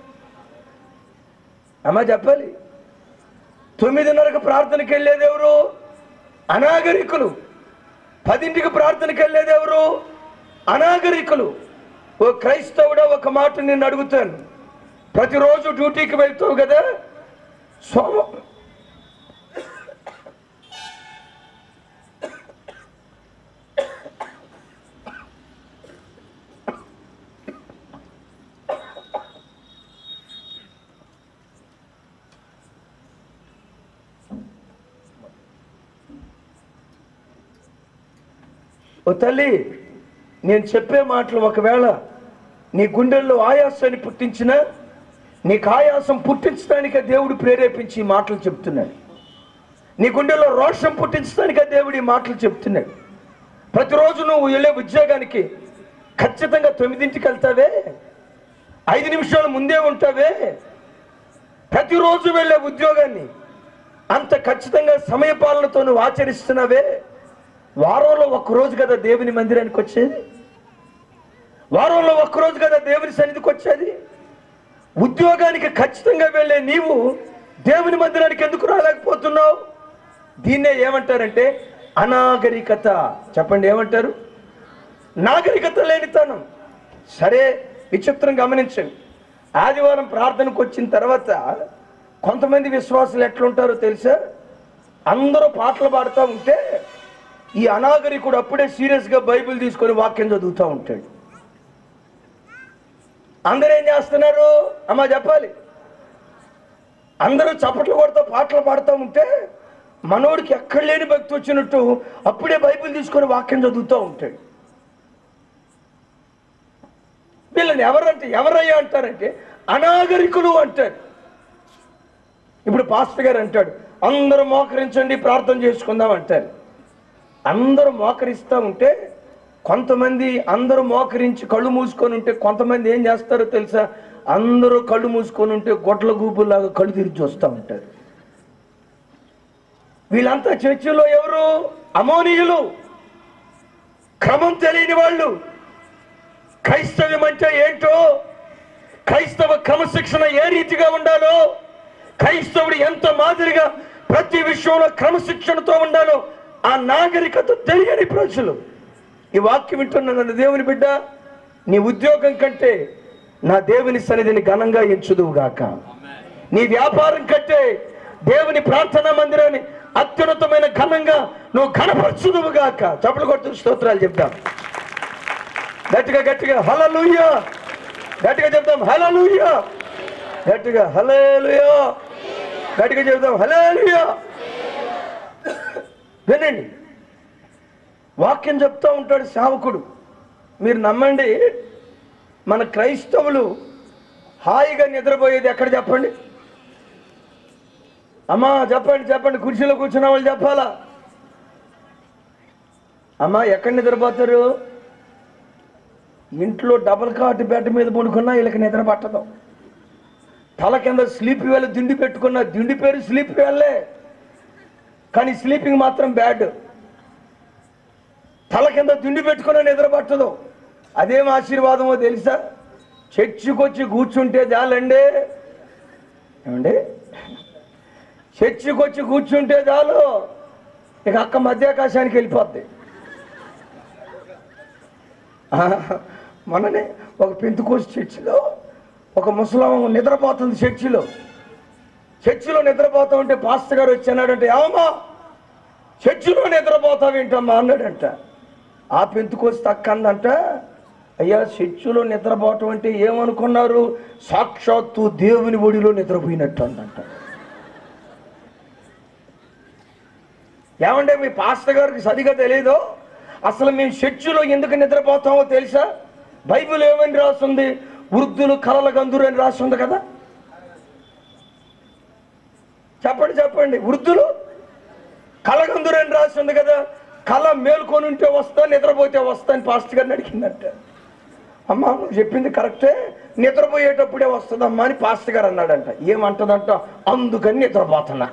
[SPEAKER 1] అమ్మా చెప్పాలి తొమ్మిదిన్నరకు ప్రార్థనకి వెళ్ళేది ఎవరు అనాగరికులు పదింటికి ప్రార్థనకి వెళ్ళేది ఎవరు అనాగరికులు ఓ క్రైస్తవుడా ఒక మాట నేను అడుగుతాను ప్రతిరోజు డ్యూటీకి వెళ్తావు కదా సోమ ఓ తల్లి నేను చెప్పే మాటలు ఒకవేళ నీ గుండెల్లో ఆయాసాన్ని పుట్టించినా నీకు ఆయాసం పుట్టించడానికే దేవుడు ప్రేరేపించి ఈ మాటలు చెప్తున్నాడు నీ గుండెల్లో రోషం పుట్టించడానికే దేవుడు ఈ మాటలు చెప్తున్నాడు ప్రతిరోజు నువ్వు వెళ్ళే ఉద్యోగానికి ఖచ్చితంగా తొమ్మిదింటికి వెళ్తావే ఐదు నిమిషాల ముందే ఉంటావే ప్రతిరోజు వెళ్ళే ఉద్యోగాన్ని అంత ఖచ్చితంగా సమయపాలనతో నువ్వు ఆచరిస్తున్నావే వారంలో ఒక్కరోజు కదా దేవుని మందిరానికి వచ్చేది వారంలో ఒక్కరోజు కదా దేవుని సన్నిధికి వచ్చేది ఉద్యోగానికి ఖచ్చితంగా వెళ్ళే నీవు దేవుని మందిరానికి ఎందుకు రాలేకపోతున్నావు దీన్నే ఏమంటారంటే అనాగరికత చెప్పండి ఏమంటారు నాగరికత లేనితనం సరే విచిత్రం గమనించండి ఆదివారం ప్రార్థనకు వచ్చిన తర్వాత కొంతమంది విశ్వాసులు ఎట్లుంటారో తెలుసా అందరూ పాటలు పాడుతూ ఉంటే ఈ అనాగరికుడు అప్పుడే సీరియస్గా బైబిల్ తీసుకొని వాక్యం చదువుతూ ఉంటాడు అందరూ ఏం చేస్తున్నారు అమ్మా చెప్పాలి అందరూ చప్పట్లు కొడుతూ పాటలు పాడుతూ ఉంటే మనోడికి ఎక్కడ లేని భక్తి వచ్చినట్టు అప్పుడే బైబిల్ తీసుకొని వాక్యం చదువుతూ ఉంటాడు వీళ్ళని ఎవరంటే ఎవరయ్యా అంటారంటే అనాగరికులు అంటారు ఇప్పుడు పాస్టర్ గారు అంటాడు అందరూ మోకరించండి ప్రార్థన చేసుకుందాం అంటారు అందరూ మోకరిస్తూ ఉంటే కొంతమంది అందరూ మోకరించి కళ్ళు మూసుకొని ఉంటే కొంతమంది ఏం చేస్తారో తెలుసా అందరూ కళ్ళు మూసుకొని ఉంటే గొడ్ల గూపులాగా కళ్ళు తిరిగి చూస్తూ ఉంటారు వీళ్ళంతా చర్చిలో ఎవరు అమోనీయులు క్రమం తెలియని వాళ్ళు క్రైస్తవ్యం అంటే ఏంటో క్రైస్తవ క్రమశిక్షణ ఏ రీతిగా ఉండాలో క్రైస్తవుడు ఎంత మాదిరిగా ప్రతి విషయంలో క్రమశిక్షణతో ఉండాలో ఆ నాగరికత తెలియని ప్రజలు ఈ వాక్యం వింటున్న నన్ను దేవుని బిడ్డ నీ ఉద్యోగం కంటే నా దేవుని సన్నిధిని ఘనంగా ఎంచుదువుగాక నీ వ్యాపారం కంటే దేవుని ప్రార్థనా మందిరాన్ని అత్యున్నతమైన ఘనంగా నువ్వు ఘనపరచుదువుగాక చప్పలు కొడుతూ స్తోత్రాలు చెప్తాం గట్టిగా గట్టిగా హలలుయ గట్టిగా చెప్తాం హలలుయ గట్టిగా హలేలుయ గట్టిగా చెప్తాం హలేలుయ వినండి వాక్యం చెప్తా ఉంటాడు సేవకుడు మీరు నమ్మండి మన క్రైస్తవులు హాయిగా నిద్రపోయేది ఎక్కడ చెప్పండి అమ్మా చెప్పండి చెప్పండి కుర్చీలో కూర్చున్న వాళ్ళు చెప్పాలా అమ్మా ఎక్కడ నిద్రపోతారు ఇంట్లో డబల్ కాట్ బెడ్ మీద పడుకున్నా వీళ్ళకి నిద్ర పట్టదు తల కింద స్లీప్ వేళ దిండి పెట్టుకున్న దిండి పేరు స్లీప్ వేళ్ళే కానీ స్లీపింగ్ మాత్రం బ్యాడ్ తల కింద దిండి పెట్టుకున్న నిద్ర పట్టదు అదేం ఆశీర్వాదమో తెలుసా చర్చికొచ్చి కూర్చుంటే చాలండి ఏమండి చర్చికొచ్చి కూర్చుంటే చాలు ఇక అక్క మధ్యాకాశానికి వెళ్ళిపోద్ది ఆ, మొన్ననే ఒక పెంతుకోసి చర్చిలో ఒక ముసలం నిద్రపోతుంది చర్చిలో చర్చిలో నిద్రపోతా ఉంటే పాస్టర్ గారు వచ్చి అన్నాడంటే ఏమమ్మా చర్చిలో నిద్రపోతావేంటమ్మా అన్నాడంట ఆ పెంతుకోసి తక్క అందంట అయ్యా చర్చిలో నిద్రపోవటం అంటే ఏమనుకున్నారు సాక్షాత్తు దేవుని ఒడిలో నిద్రపోయినట్టు అందంట ఏమంటే మీ పాస్టర్ గారికి సరిగా తెలియదు అసలు మేము చర్చిలో ఎందుకు నిద్రపోతామో తెలుసా బైబిల్ ఏమని రాస్తుంది వృద్ధులు కలల గందురు అని రాస్తుంది కదా చెప్పండి చెప్పండి వృద్ధులు కలగందురు అని రాస్తుంది కదా కళ మేల్కొని ఉంటే వస్తా నిద్రపోతే వస్తా అని పాస్టర్ గారిని అడిగిందంట అమ్మా నువ్వు చెప్పింది కరెక్టే నిద్రపోయేటప్పుడే వస్తుందమ్మా అని పాస్టర్ గారు అన్నాడంట ఏమంటదంట అందుకని నిద్రపోతున్నా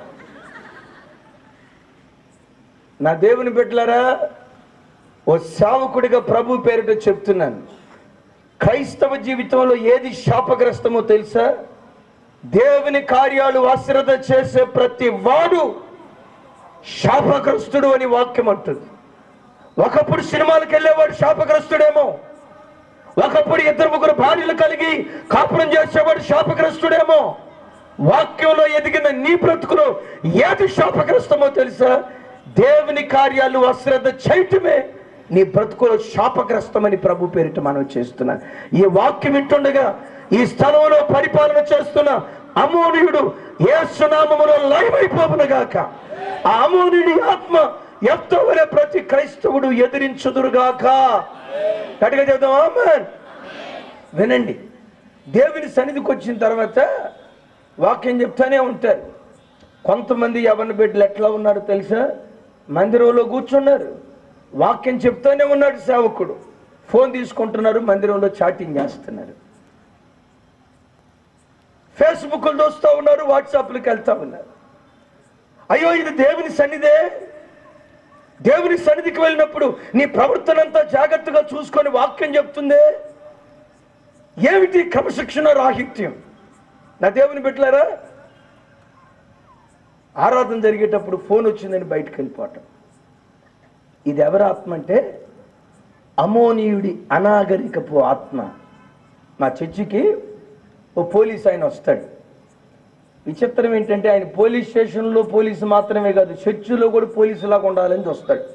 [SPEAKER 1] నా దేవుని బిడ్డలారా ఓ సేవకుడిగా ప్రభు పేరిట చెప్తున్నాను క్రైస్తవ జీవితంలో ఏది శాపగ్రస్తమో తెలుసా దేవుని కార్యాలు ఆశ్రద చేసే ప్రతి వాడు శాపగ్రస్తుడు అని వాక్యం అంటుంది ఒకప్పుడు సినిమాలకు వెళ్ళేవాడు శాపగ్రస్తుడేమో ఒకప్పుడు ఇద్దరు ముగ్గురు భార్యలు కలిగి కాపురం చేసేవాడు శాపగ్రస్తుడేమో వాక్యంలో ఎదిగిన నీ బ్రతుకులో ఏది శాపగ్రస్తమో తెలుసా దేవుని కార్యాలు అశ్రద్ధ చేయటమే నీ బ్రతుకులో శాపగ్రస్తమని ప్రభు పేరిట మనం చేస్తున్నాం ఈ వాక్యం వింటుండగా ఈ స్థలంలో పరిపాలన చేస్తున్న అమోనీయుడు ఏ సునామములో లయమైపోవునగాక ఆ అమోనుడి ఆత్మ ఎంతవరే ప్రతి క్రైస్తవుడు ఎదిరించుదురుగాక గట్టిగా చెప్దాం ఆమేన్ వినండి దేవుని సన్నిధికి వచ్చిన తర్వాత వాక్యం చెప్తానే ఉంటారు కొంతమంది యవన బిడ్డలు ఎట్లా ఉన్నారో తెలుసా మందిరంలో కూర్చున్నారు వాక్యం చెప్తానే ఉన్నాడు సేవకుడు ఫోన్ తీసుకుంటున్నారు మందిరంలో చాటింగ్ చేస్తున్నారు ఫేస్బుక్లు చూస్తూ ఉన్నారు వాట్సాప్లకు వెళ్తా ఉన్నారు అయ్యో ఇది దేవుని సన్నిధే దేవుని సన్నిధికి వెళ్ళినప్పుడు నీ ప్రవర్తన అంతా జాగ్రత్తగా చూసుకొని వాక్యం చెప్తుందే ఏమిటి క్రమశిక్షణ రాహిత్యం నా దేవుని బిడ్డలారా ఆరాధన జరిగేటప్పుడు ఫోన్ వచ్చిందని బయటకు వెళ్ళిపోవటం ఇది ఎవరి ఆత్మ అంటే అమోనీయుడి అనాగరికపు ఆత్మ మా చర్చికి ఓ పోలీస్ ఆయన వస్తాడు విచిత్రం ఏంటంటే ఆయన పోలీస్ స్టేషన్లో పోలీసు మాత్రమే కాదు చర్చిలో కూడా పోలీసులాగా ఉండాలని చూస్తాడు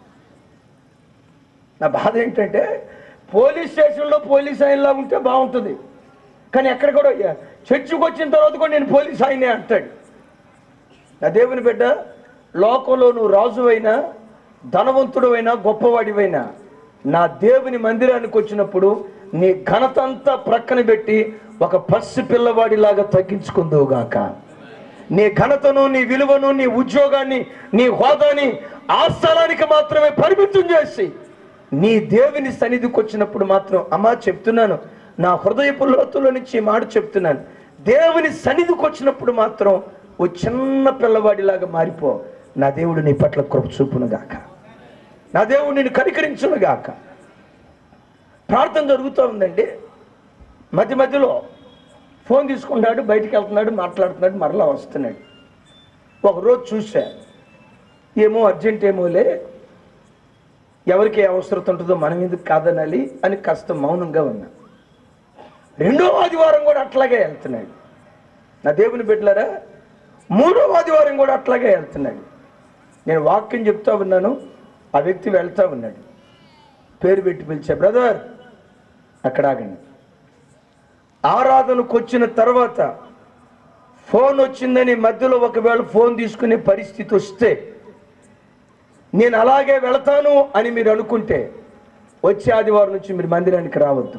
[SPEAKER 1] నా బాధ ఏంటంటే పోలీస్ స్టేషన్లో పోలీస్ ఆయనలా ఉంటే బాగుంటుంది కానీ ఎక్కడ కూడా చర్చికి వచ్చిన తర్వాత కూడా నేను పోలీస్ ఆయనే అంటాడు నా దేవుని బిడ్డ లోకంలో నువ్వు రాజు అయినా ధనవంతుడు అయినా గొప్పవాడివైనా నా దేవుని మందిరానికి వచ్చినప్పుడు నీ ఘనత అంతా ప్రక్కన పెట్టి ఒక పసి పిల్లవాడిలాగా తగ్గించుకుందువుగాక నీ ఘనతను నీ విలువను నీ ఉద్యోగాన్ని నీ హోదాని ఆ స్థలానికి మాత్రమే పరిమితం చేసి నీ దేవుని సన్నిధికి వచ్చినప్పుడు మాత్రం అమ్మా చెప్తున్నాను నా హృదయపు లోతుల నుంచి ఈ మాట చెప్తున్నాను దేవుని సన్నిధికి వచ్చినప్పుడు మాత్రం ఓ చిన్న పిల్లవాడిలాగా మారిపో నా దేవుడు నీ పట్ల కృప చూపును గాక నా దేవుడు నేను కనికరించును గాక ప్రార్థన జరుగుతూ ఉందండి మధ్య మధ్యలో ఫోన్ తీసుకుంటాడు బయటికి వెళ్తున్నాడు మాట్లాడుతున్నాడు మరలా వస్తున్నాడు ఒకరోజు చూసా ఏమో అర్జెంట్ ఏమోలే ఎవరికి ఏ అవసరం ఉంటుందో మనం ఎందుకు కాదనాలి అని కాస్త మౌనంగా ఉన్నా రెండో ఆదివారం కూడా అట్లాగే వెళ్తున్నాడు నా దేవుని బిడ్డలారా మూడో ఆదివారం కూడా అట్లాగే వెళ్తున్నాడు నేను వాక్యం చెప్తా ఉన్నాను ఆ వ్యక్తి వెళ్తా ఉన్నాడు పేరు పెట్టి పిలిచా బ్రదర్ అక్కడ ఆగండి ఆరాధనకు వచ్చిన తర్వాత ఫోన్ వచ్చిందని మధ్యలో ఒకవేళ ఫోన్ తీసుకునే పరిస్థితి వస్తే నేను అలాగే వెళతాను అని మీరు అనుకుంటే వచ్చే ఆదివారం నుంచి మీరు మందిరానికి రావద్దు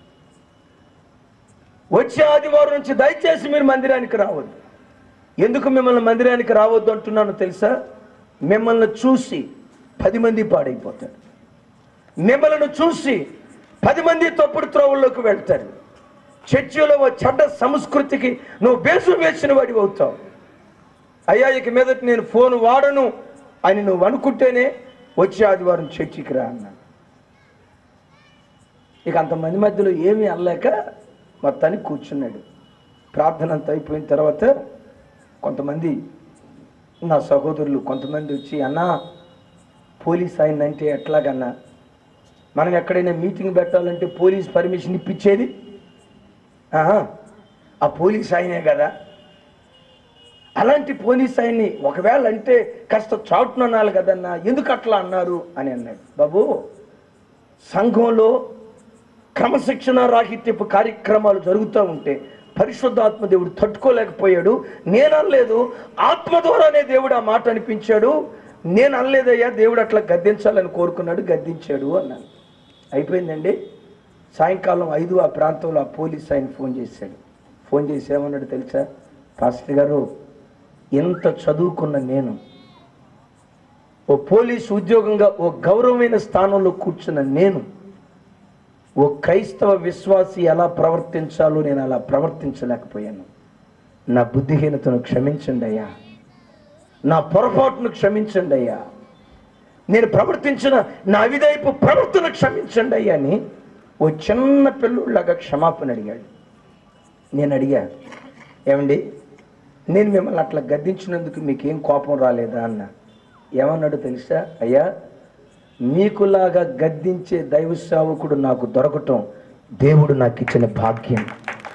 [SPEAKER 1] వచ్చే ఆదివారం నుంచి దయచేసి మీరు మందిరానికి రావద్దు ఎందుకు మిమ్మల్ని మందిరానికి రావద్దు అంటున్నానో తెలుసా మిమ్మల్ని చూసి పది మంది పాడైపోతారు మిమ్మల్ని చూసి పది మంది తప్పుడు త్రోవల్లోకి వెళ్తారు చర్చిలో ఓ చెడ్డ సంస్కృతికి నువ్వు బేసు వేసిన వాడివి అవుతావు అయ్యా ఇక మీదట నేను ఫోన్ వాడను అని నువ్వు అనుకుంటేనే వచ్చే ఆదివారం చర్చికి రా అన్నాను ఇక అంతమంది మధ్యలో ఏమీ అనలేక మొత్తానికి కూర్చున్నాడు ప్రార్థన అంతా అయిపోయిన తర్వాత కొంతమంది నా సహోదరులు కొంతమంది వచ్చి అన్నా పోలీస్ ఆయన అంటే ఎట్లాగన్నా మనం ఎక్కడైనా మీటింగ్ పెట్టాలంటే పోలీస్ పర్మిషన్ ఇప్పించేది ఆహా, ఆ పోలీస్ ఆయనే కదా అలాంటి పోలీస్ ఆయన్ని ఒకవేళ అంటే కాస్త చాటున అనాలి కదన్నా ఎందుకు అట్లా అన్నారు అని అన్నాడు బాబు సంఘంలో క్రమశిక్షణ రాహిత్యపు కార్యక్రమాలు జరుగుతూ ఉంటే పరిశుద్ధాత్మ దేవుడు తట్టుకోలేకపోయాడు నేను అనలేదు ఆత్మ ద్వారానే దేవుడు ఆ మాట అనిపించాడు నేను అనలేదయ్యా దేవుడు అట్లా గద్దించాలని కోరుకున్నాడు గద్దించాడు అన్నాను అయిపోయిందండి సాయంకాలం ఐదు ఆ ప్రాంతంలో ఆ పోలీస్ ఆయన ఫోన్ చేశాడు ఫోన్ చేసి ఏమన్నాడు తెలుసా పాస్టర్ గారు ఎంత చదువుకున్న నేను ఓ పోలీస్ ఉద్యోగంగా ఓ గౌరవమైన స్థానంలో కూర్చున్న నేను ఓ క్రైస్తవ విశ్వాసి ఎలా ప్రవర్తించాలో నేను అలా ప్రవర్తించలేకపోయాను నా బుద్ధిహీనతను క్షమించండి అయ్యా నా పొరపాటును క్షమించండి అయ్యా నేను ప్రవర్తించిన నా అవిదైపు ప్రవర్తన క్షమించండి అయ్యా అని ఓ చిన్న పిల్లులాగా క్షమాపణ అడిగాడు నేను అడిగా ఏమండి నేను మిమ్మల్ని అట్లా గద్దించినందుకు మీకేం కోపం రాలేదా అన్న ఏమన్నాడు తెలుసా అయ్యా మీకులాగా గద్దించే దైవ సేవకుడు నాకు దొరకటం దేవుడు నాకు ఇచ్చిన భాగ్యం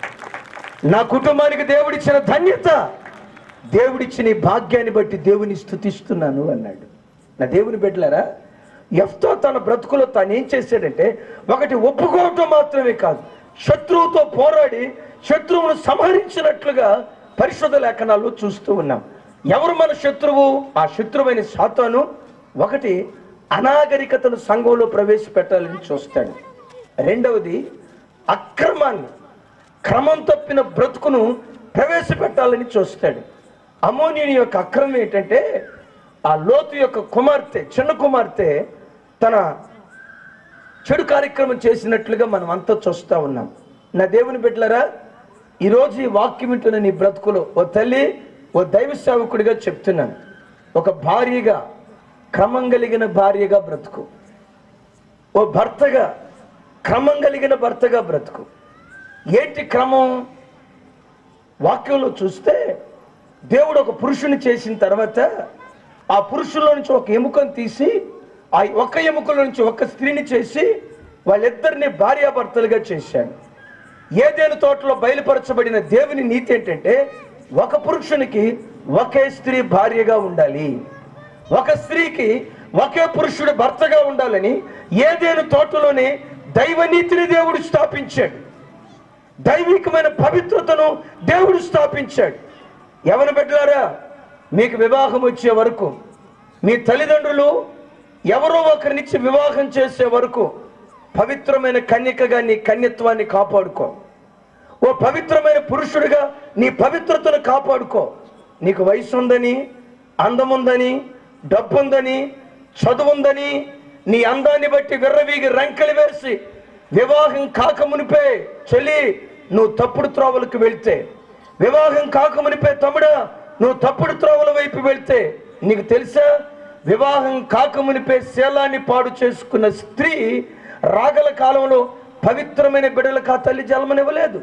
[SPEAKER 1] నా కుటుంబానికి దేవుడిచ్చిన ధన్యత దేవుడిచ్చిన ఈ భాగ్యాన్ని బట్టి దేవుని స్థుతిస్తున్నాను అన్నాడు నా దేవుని బిడ్డలారా ఎఫ్తో తన బ్రతుకులో తాను ఏం చేశాడంటే ఒకటి ఒప్పుకోవటం మాత్రమే కాదు శత్రువుతో పోరాడి శత్రువును సంహరించినట్లుగా పరిశుద్ధ లేఖనాల్లో చూస్తూ ఉన్నాం ఎవరు మన శత్రువు ఆ శత్రువైన సాతాను ఒకటి అనాగరికతను సంఘంలో ప్రవేశపెట్టాలని చూస్తాడు రెండవది అక్రమాన్ని క్రమం తప్పిన బ్రతుకును ప్రవేశపెట్టాలని చూస్తాడు అమోనియుని యొక్క అక్రమం ఏంటంటే ఆ లోతు యొక్క కుమార్తె చిన్న కుమార్తె తన చెడు కార్యక్రమం చేసినట్లుగా మనం అంతా చూస్తూ ఉన్నాం నా దేవుని బిడ్డలరా ఈరోజు ఈ వాక్యం వింటున్న నీ బ్రతుకులో ఓ తల్లి ఓ దైవ సేవకుడిగా చెప్తున్నాను ఒక భార్యగా క్రమం కలిగిన భార్యగా బ్రతుకు ఓ భర్తగా క్రమం కలిగిన భర్తగా బ్రతుకు ఏంటి క్రమం వాక్యంలో చూస్తే దేవుడు ఒక పురుషుని చేసిన తర్వాత ఆ పురుషుల్లో నుంచి ఒక ఎముకను తీసి ఆ ఒక్క ఎముకలో నుంచి ఒక స్త్రీని చేసి వాళ్ళిద్దరిని భార్యాభర్తలుగా చేశాడు ఏదేను తోటలో బయలుపరచబడిన దేవుని నీతి ఏంటంటే ఒక పురుషునికి ఒకే స్త్రీ భార్యగా ఉండాలి ఒక స్త్రీకి ఒకే పురుషుడు భర్తగా ఉండాలని ఏదేను తోటలోనే దైవ నీతిని దేవుడు స్థాపించాడు దైవికమైన పవిత్రతను దేవుడు స్థాపించాడు ఎవరి బిడ్డలారా మీకు వివాహం వచ్చే వరకు మీ తల్లిదండ్రులు ఎవరో ఒకరినిచ్చి వివాహం చేసే వరకు పవిత్రమైన కన్యకగా నీ కన్యత్వాన్ని కాపాడుకో ఓ పవిత్రమైన పురుషుడిగా నీ పవిత్రతను కాపాడుకో నీకు వయసు ఉందని అందముందని డబ్బుందని చదువుందని నీ అందాన్ని బట్టి విర్రవీగి రంకెలు వేసి వివాహం కాకమునిపే చెల్లి నువ్వు తప్పుడు త్రోవలకు వెళ్తే వివాహం కాకమునిపే తమ్ముడా నువ్వు తప్పుడు త్రోవల వైపు వెళ్తే నీకు తెలుసా వివాహం కాకమునిపే శీలాన్ని పాడు చేసుకున్న స్త్రీ రాగల కాలంలో పవిత్రమైన బిడ్డలకు ఆ తల్లి జన్మనివ్వలేదు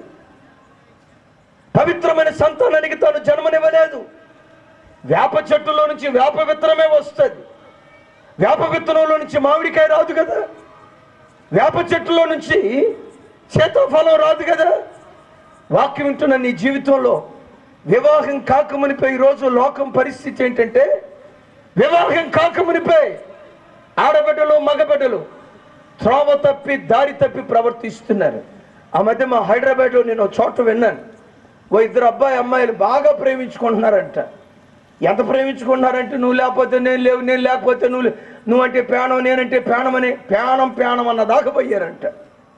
[SPEAKER 1] పవిత్రమైన సంతానానికి తాను జన్మనివ్వలేదు వేప చెట్టులో నుంచి వేప విత్తనమే వస్తుంది వేప విత్తనంలో నుంచి మామిడికాయ రాదు కదా వేప చెట్టులో నుంచి సీతాఫలం రాదు కదా వాక్యం వింటున్న నీ జీవితంలో వివాహం కాకమునిపై ఈరోజు లోకం పరిస్థితి ఏంటంటే వివాహం కాకమునిపై ఆడబిడ్డలు మగబిడ్డలు త్రోవ తప్పి దారి తప్పి ప్రవర్తిస్తున్నారు ఆ మధ్య మా హైదరాబాద్లో నేను ఒక చోట విన్నాను ఓ ఇద్దరు అబ్బాయి అమ్మాయిలు బాగా ప్రేమించుకుంటున్నారంట ఎంత ప్రేమించుకుంటున్నారంటే నువ్వు లేకపోతే నేను లేవు నేను లేకపోతే నువ్వు లే- నువ్వంటే ప్రాణం నేనంటే ప్రాణం అని ప్రాణం ప్రాణం అన్న దాకా పోయారంట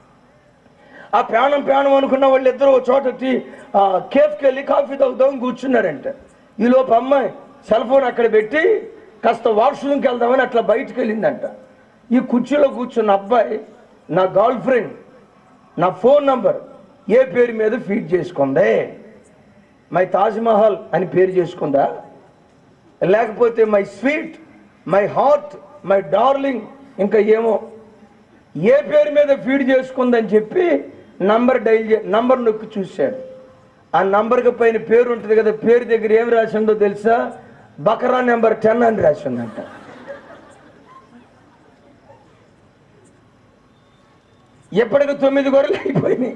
[SPEAKER 1] ఆ ప్రాణం ప్రాణం అనుకున్న వాళ్ళు ఇద్దరు ఒక చోట టీ ఆ, కేఫ్కి వెళ్ళి కాఫీ తాగుదాం కూర్చున్నారంట ఈ లోపు అమ్మాయి సెల్ ఫోన్ అక్కడ పెట్టి కాస్త వాష్రూమ్కి వెళ్దామని అట్లా బయటికి వెళ్ళిందంట ఈ కుర్చీలో కూర్చున్న అబ్బాయి నా గర్ల్ ఫ్రెండ్ నా ఫోన్ నంబర్ ఏ పేరు మీద ఫీడ్ చేసుకుందే మై తాజ్మహల్ అని పేరు చేసుకుందా లేకపోతే my sweet my heart my darling ఇంకా ఏమో ఏ పేరు మీద ఫీడ్ చేసుకుందని చెప్పి నంబర్ డైల్ చే నంబర్ నొక్కి చూశాడు ఆ నంబర్కి పైన పేరు ఉంటుంది కదా పేరు దగ్గర ఏం రాసి ఉందో తెలుసా బకరా నెంబర్ టెన్ అని రాసి ఉందంట ఎప్పటికి తొమ్మిది గొర్రెలు అయిపోయినాయి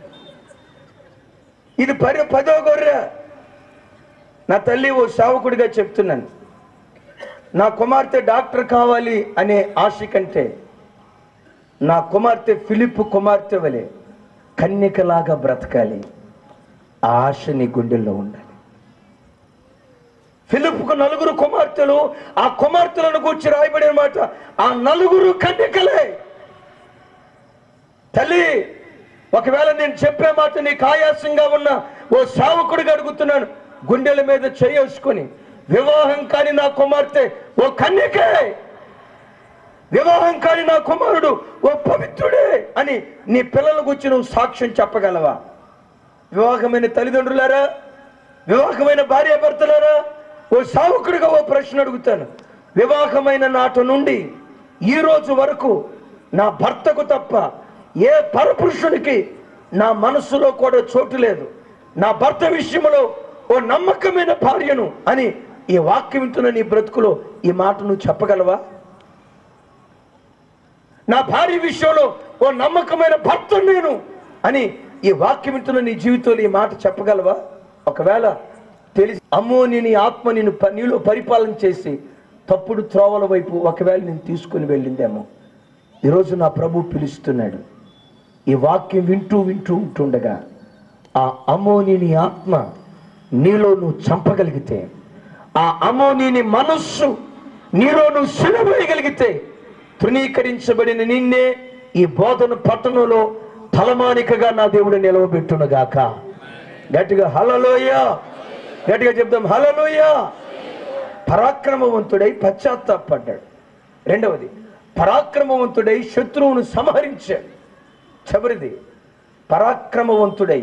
[SPEAKER 1] ఇది పరి పదో గొర్రె నా తల్లి ఓ సేవకుడిగా చెప్తున్నాను నా కుమార్తె డాక్టర్ కావాలి అనే ఆశ కంటే నా కుమార్తె ఫిలిప్ కుమార్తె వలె కన్యకలాగా బ్రతకాలి ఆ ఆశ నీ గుండెల్లో ఉండాలి ఫిలిప్కు నలుగురు కుమార్తెలు ఆ కుమార్తెలను కూర్చి రాయబడిన మాట ఆ నలుగురు కన్యకలే తల్లి ఒకవేళ నేను చెప్పే మాట నీకు ఆయాసంగా ఉన్న ఓ సావకుడిగా అడుగుతున్నాను గుండెల మీద చేసుకొని వివాహం కాని నా కుమార్తె ఓ కన్యకే వివాహం కాని నా కుమారుడు ఓ పవిత్రుడే అని నీ పిల్లల గురించి నువ్వు సాక్ష్యం చెప్పగలవా వివాహమైన తల్లిదండ్రులారా వివాహమైన భార్యాభర్తలారా ఓ సావుకుడిగా ఓ ప్రశ్న అడుగుతాను వివాహమైన నాటి నుండి ఈ రోజు వరకు నా భర్తకు తప్ప ఏ పరపురుషునికి నా మనస్సులో కూడా చోటు లేదు నా భర్త విషయంలో ఓ నమ్మకమైన భార్యను అని ఈ వాక్యం వింటున్న నీ బ్రతుకులో ఈ మాట నువ్వు చెప్పగలవా నా భార్య విషయంలో ఓ నమ్మకమైన భర్త నేను అని ఈ వాక్యం వింటున్న నీ జీవితంలో ఈ మాట చెప్పగలవా ఒకవేళ తెలిసి అమ్మో నేను ఈ ఆత్మ నేను ప- నీలో పరిపాలన చేసి తప్పుడు త్రోవల వైపు ఒకవేళ నేను తీసుకుని వెళ్ళిందేమో ఈరోజు నా ప్రభు పిలుస్తున్నాడు ఈ వాక్యం వింటూ వింటూ ఉంటుండగా ఆ అమోనిని ఆత్మ నీలో నువ్వు చంపగలిగితే ఆ అమోనిని మనస్సు నీలో నువ్వు సిలవేయగలిగితే తృణీకరించబడిన నిన్నే ఈ బోధన పట్టణంలో తలమానికగా నా దేవుడు నిలవబెట్టునుగాక గట్టిగా హలలోయ గట్టిగా చెప్దాం హలలోయ పరాక్రమవంతుడై పశ్చాత్తాపడ్డాడు రెండవది పరాక్రమవంతుడై శత్రువును సంహరించాడు చివరిది పరాక్రమవంతుడై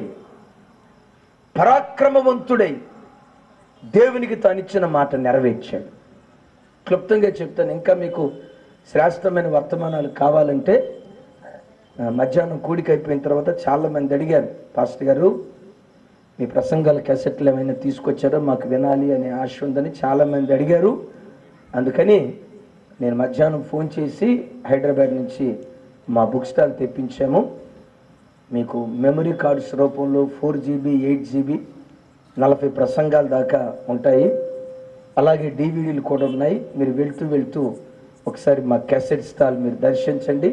[SPEAKER 1] పరాక్రమవంతుడై దేవునికి తానిచ్చిన మాట నెరవేర్చాడు క్లుప్తంగా చెప్తాను ఇంకా మీకు శ్రేష్టమైన వర్తమానాలు కావాలంటే ఆ, మధ్యాహ్నం కూడిక అయిపోయిన తర్వాత చాలా మంది అడిగారు పాస్టర్ గారు మీ ప్రసంగాల క్యాసెట్లు ఏమైనా తీసుకొచ్చారో మాకు వినాలి అనే ఆశ ఉందని చాలా మంది అడిగారు అందుకని నేను మధ్యాహ్నం ఫోన్ చేసి హైదరాబాద్ నుంచి మా బుక్ స్టాల్ తెప్పించాము మీకు మెమరీ కార్డ్స్ రూపంలో ఫోర్ జీబీ ఎయిట్ జీబీ నలభై ప్రసంగాల దాకా ఉంటాయి అలాగే డివిడీలు కూడా ఉన్నాయి మీరు వెళ్తూ వెళ్తూ ఒకసారి మా క్యాసెట్ స్టాల్ మీరు దర్శించండి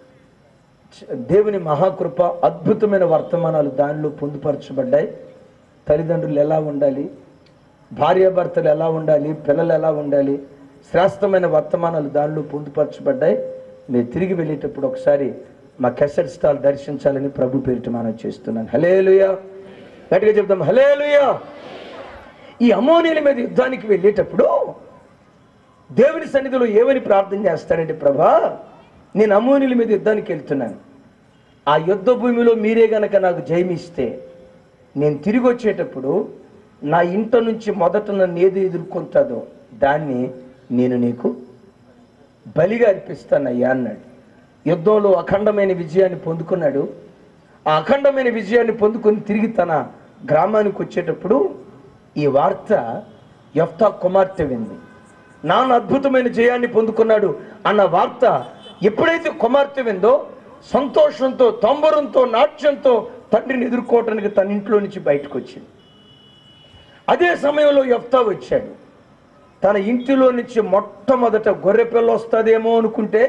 [SPEAKER 1] చ- దేవుని మహాకృప అద్భుతమైన వర్తమానాలు దానిలో పొందుపరచబడ్డాయి తల్లిదండ్రులు ఎలా ఉండాలి భార్యాభర్తలు ఎలా ఉండాలి పిల్లలు ఎలా ఉండాలి శ్రేష్టమైన వర్తమానాలు దానిలో పొందుపరచబడ్డాయి మీరు తిరిగి వెళ్ళేటప్పుడు ఒకసారి మా కెసెట్ స్టాల్ దర్శించాలని ప్రభు పేరిట మనం చేస్తున్నాను హలేలుయా గట్టిగా చెప్తాం హలేలుయా ఈ అమోనీల మీద యుద్ధానికి వెళ్ళేటప్పుడు దేవుని సన్నిధిలో ఏమని ప్రార్థన చేస్తాడంటే ప్రభా నేను అమోనీల మీద యుద్ధానికి వెళ్తున్నాను ఆ యుద్ధ భూమిలో మీరే గనక నాకు జయమిస్తే నేను తిరిగి వచ్చేటప్పుడు నా ఇంట నుంచి మొదట నన్ను ఏది ఎదుర్కొంటుందో దాన్ని నేను నీకు బలిగా అర్పిస్తానయ్యా అన్నాడు యుద్ధంలో అఖండమైన విజయాన్ని పొందుకున్నాడు ఆ అఖండమైన విజయాన్ని పొందుకొని తిరిగి తన గ్రామానికి వచ్చేటప్పుడు ఈ వార్త యఫ్తా కుమార్తె వింది నాన్న అద్భుతమైన జయాన్ని పొందుకున్నాడు అన్న వార్త ఎప్పుడైతే కుమార్తె విందో సంతోషంతో తంబరంతో నాట్యంతో తండ్రిని ఎదుర్కోవటానికి తన ఇంట్లో నుంచి బయటకు వచ్చింది అదే సమయంలో యఫ్తా వచ్చాడు తన ఇంటిలో నుంచి మొట్టమొదట గొర్రె పిల్ల వస్తుందేమో అనుకుంటే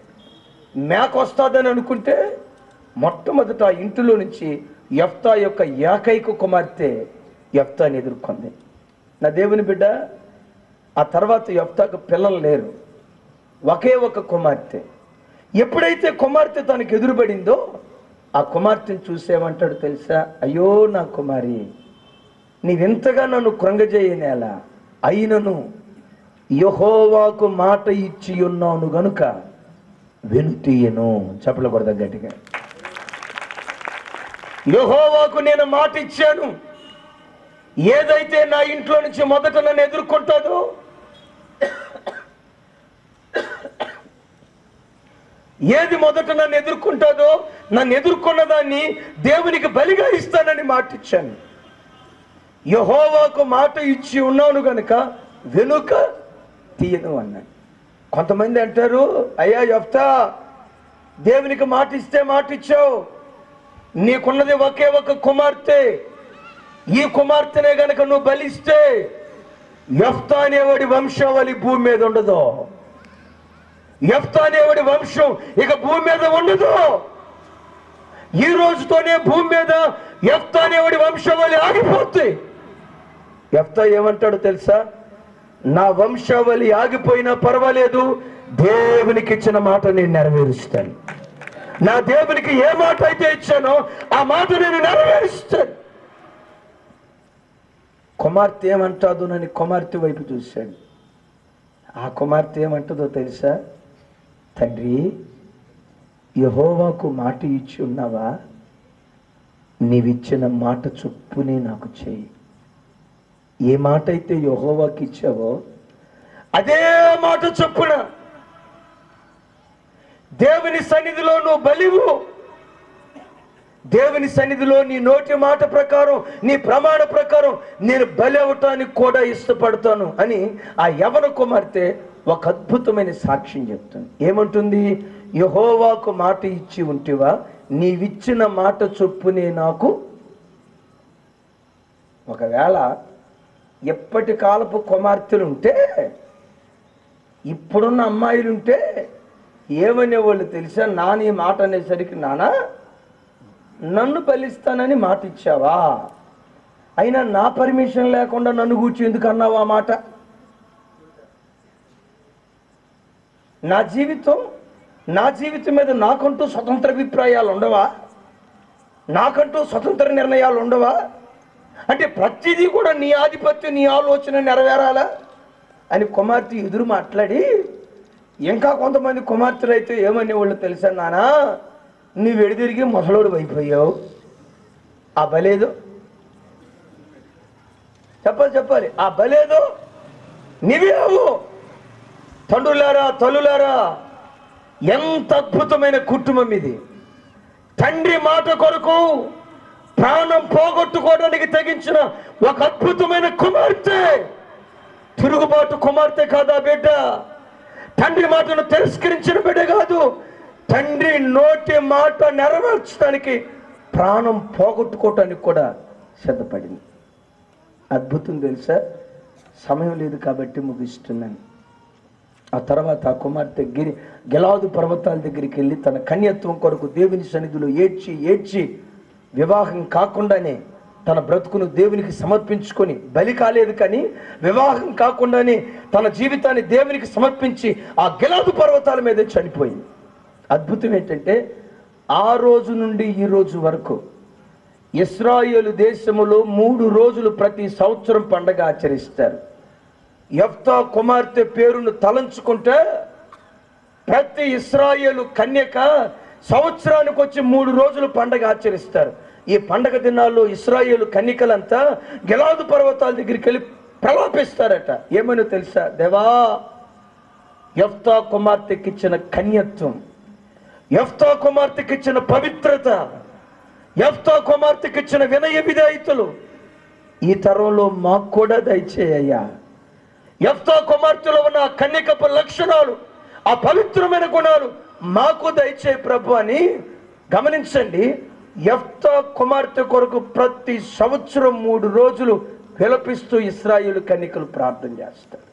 [SPEAKER 1] మేక వస్తుందని అనుకుంటే మొట్టమొదట ఆ ఇంటిలో నుంచి యఫ్తా యొక్క ఏకైక కుమార్తె యఫ్తాని ఎదుర్కొంది నా దేవుని బిడ్డ ఆ తర్వాత యఫ్తాకు పిల్లలు లేరు ఒకే ఒక కుమార్తె ఎప్పుడైతే కుమార్తె తనకు ఎదురుపడిందో ఆ కుమార్తెను చూసేమంటాడు తెలుసా అయ్యో నా కుమారి నీవెంతగా నన్ను కృంగజేయనేలా అయినను యహోవాకు మాట ఇచ్చి ఉన్నాను గనుక వెనుతీయను చెప్పలకూడదు గట్టిగా యహోవాకు నేను మాట ఇచ్చాను ఏదైతే నా ఇంట్లో నుంచి మొదట నన్ను ఎదుర్కొంటుందో ఏది మొదట నన్ను ఎదుర్కొంటుందో నన్ను ఎదుర్కొన్న దాన్ని దేవునికి బలిగా ఇస్తానని మాట ఇచ్చాను యహోవాకు మాట ఇచ్చి ఉన్నాను గనుక వెనుక తీయను అన్నాడు కొంతమంది అంటారు అయ్యా యఫ్తా దేవునికి మాట ఇస్తే మాట ఇచ్చావు నీకున్నది ఒకే ఒక కుమార్తె ఈ కుమార్తెనే గనక నువ్వు బలిస్తే యఫ్తా అనేవాడి వంశావళి భూమి మీద ఉండదు యఫ్తా అనేవాడి వంశం ఇక భూమి మీద ఉండదు ఈ రోజుతోనే భూమి మీద యఫ్తా అనేవాడి వంశావళి ఆగిపోతుంది యఫ్తా ఏమంటాడు తెలుసా నా వంశావళి ఆగిపోయినా పర్వాలేదు దేవునికి ఇచ్చిన మాట నేను నెరవేరుస్తాను నా దేవునికి ఏ మాట అయితే ఇచ్చానో ఆ మాట నేను నెరవేరుస్తాను కుమార్తె ఏమంటాదు నని కుమార్తె వైపు చూశాడు ఆ కుమార్తె ఏమంటుందో తెలుసా తండ్రి యహోవాకు మాట ఇచ్చి ఉన్నావా నీవిచ్చిన మాట చొప్పునే నాకు చేయి ఏ మాట అయితే యహోవాకి ఇచ్చావో అదే మాట చొప్పున దేవుని సన్నిధిలో నువ్వు బలివు దేవుని సన్నిధిలో నీ నోటి మాట ప్రకారం నీ ప్రమాణ ప్రకారం నేను బలి అవటానికి కూడా ఇష్టపడతాను అని ఆ యవన కుమార్తె ఒక అద్భుతమైన సాక్ష్యం చెప్తుంది ఏమంటుంది యహోవాకు మాట ఇచ్చి ఉంటివా నీవిచ్చిన మాట చొప్పునే నాకు ఒకవేళ ఎప్పటి కాలపు కుమార్తెలు ఉంటే ఇప్పుడున్న అమ్మాయిలు ఉంటే ఏమనేవాళ్ళు తెలుసా నాని మాట అనేసరికి నానా నన్ను బలిస్తానని మాట ఇచ్చావా అయినా నా పర్మిషన్ లేకుండా నన్ను కూర్చో ఎందుకు అన్నావు ఆ మాట నా జీవితం నా జీవితం మీద నాకంటూ స్వతంత్ర అభిప్రాయాలు ఉండవా నాకంటూ స్వతంత్ర నిర్ణయాలు ఉండవా అంటే ప్రతిదీ కూడా నీ ఆధిపత్యం నీ ఆలోచన నెరవేరాలా అని కుమార్తె ఎదురు మాట్లాడి ఇంకా కొంతమంది కుమార్తెలు అయితే ఏమనేవాళ్ళు తెలుసా నానా నువ్వు వెడిదిరిగి ముసలోడు అయిపోయావు ఆ బలేదు చెప్పాలి చెప్పాలి ఆ బలేదు నీవేవు తండ్రులారా తల్లులారా ఎంత అద్భుతమైన కుటుంబం ఇది తండ్రి మాట కొరకు ప్రాణం పోగొట్టుకోవడానికి తెగించిన ఒక అద్భుతమైన కుమార్తె తిరుగుబాటు కుమార్తె కాదా బిడ్డ తండ్రి మాటను తిరస్కరించిన బిడ్డ కాదు తండ్రి నోటి మాట నెరవేర్చడానికి ప్రాణం పోగొట్టుకోవటానికి కూడా సిద్ధపడింది అద్భుతం తెలుసా సమయం లేదు కాబట్టి ముగిస్తున్నాను ఆ తర్వాత ఆ కుమార్తె గిరి గెలాదు పర్వతాల దగ్గరికి వెళ్ళి తన కన్యత్వం కొరకు దేవుని సన్నిధిలో ఏడ్చి ఏడ్చి వివాహం కాకుండానే తన బ్రతుకును దేవునికి సమర్పించుకొని బలి కాలేదు కానీ వివాహం కాకుండానే తన జీవితాన్ని దేవునికి సమర్పించి ఆ గెలాదు పర్వతాల మీద చనిపోయింది అద్భుతం ఏంటంటే ఆ రోజు నుండి ఈ రోజు వరకు ఇస్రాయేలు దేశములో మూడు రోజులు ప్రతి సంవత్సరం పండగ ఆచరిస్తారు యఫ్తా కుమార్తె పేరును తలంచుకుంటే ప్రతి ఇస్రాయేలు కన్యక సంవత్సరానికి వచ్చి మూడు రోజులు పండగ ఆచరిస్తారు ఈ పండగ దినాల్లో ఇస్రాయేలు కన్యకలంతా గెలాదు పర్వతాల దగ్గరికి వెళ్ళి ప్రలాపిస్తారట ఏమనో తెలుసా దేవా యఫ్తా కుమార్తెకిచ్చిన కన్యత్వం యఫ్తా కుమార్తెకిచ్చిన పవిత్రత యఫ్తా కుమార్తెకిచ్చిన వినయ విధేయతలు ఈ తరంలో మాకు కూడా దయచేయ్యా యఫ్తా కుమార్తెలో ఉన్న ఆ కన్యకపు లక్షణాలు ఆ పవిత్రమైన గుణాలు మాకు దయచే ప్రభు అని గమనించండి యఫ్తా కుమార్తె కొరకు ప్రతి సంవత్సరం మూడు రోజులు విలపిస్తూ ఇస్రాయేలు కన్యకలు ప్రార్థన చేస్తారు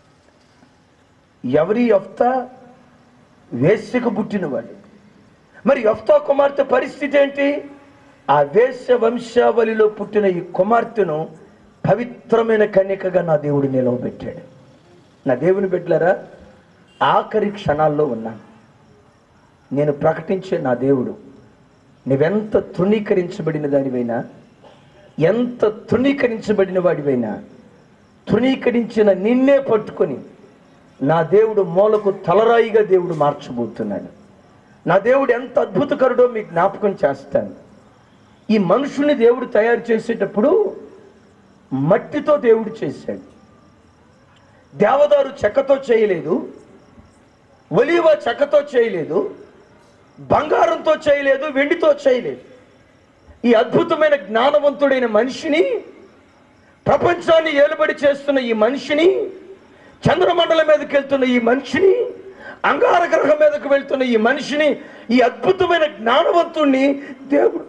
[SPEAKER 1] ఎవరి యఫ్తా వేశ్యకు పుట్టినవాడు మరి యఫ్తా కుమార్తె పరిస్థితి ఏంటి ఆ వేశ్య వంశావళిలో పుట్టిన ఈ కుమార్తెను పవిత్రమైన కన్యకగా నా దేవుడు నిలవబెట్టాడు నా దేవుని బిడ్డలారా ఆఖరి క్షణాల్లో ఉన్నాను నేను ప్రకటించే నా దేవుడు నువ్వెంత తృణీకరించబడిన దానివైనా ఎంత తృణీకరించబడిన వాడివైనా తృణీకరించిన నిన్నే పట్టుకొని నా దేవుడు మూలకు తలరాయిగా దేవుడు మార్చబోతున్నాడు నా దేవుడు ఎంత అద్భుతకరుడో మీకు జ్ఞాపకం చేస్తాను ఈ మనుషుల్ని దేవుడు తయారు చేసేటప్పుడు మట్టితో దేవుడు చేశాడు దేవదారు చెక్కతో చేయలేదు ఒలివ చెక్కతో చేయలేదు బంగారంతో చేయలేదు వెండితో చేయలేదు ఈ అద్భుతమైన జ్ఞానవంతుడైన మనిషిని ప్రపంచాన్ని ఏలుబడి చేస్తున్న ఈ మనిషిని చంద్రమండలం మీదకి వెళ్తున్న ఈ మనిషిని అంగార గ్రహం మీదకు వెళ్తున్న ఈ మనిషిని ఈ అద్భుతమైన జ్ఞానవంతుణ్ణి దేవుడు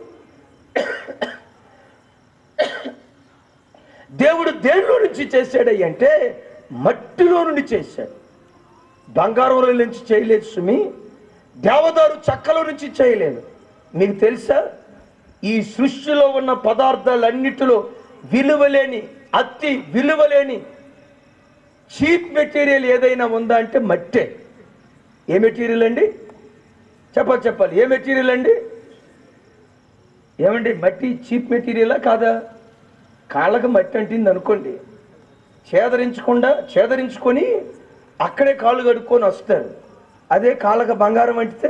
[SPEAKER 1] దేవుడు దేనిలో నుంచి చేశాడయ్యి అంటే మట్టిలో నుండి చేశాడు బంగారంలో నుంచి చేయలేదు సుమి దేవదారు చక్కలో నుంచి చేయలేదు మీకు తెలుసా ఈ సృష్టిలో ఉన్న పదార్థాలన్నిటిలో విలువలేని అతి విలువలేని చీప్ మెటీరియల్ ఏదైనా ఉందా అంటే మట్టే ఏ మెటీరియల్ అండి చెప్పాలి చెప్పాలి ఏ మెటీరియల్ అండి ఏమండి మట్టి చీప్ మెటీరియలా కాదా కాళ్ళకు మట్టి అంటింది అనుకోండి చేదరించకుండా చేదరించుకొని అక్కడే కాళ్ళు కడుక్కొని వస్తారు అదే కాళ్ళకు బంగారం అంటితే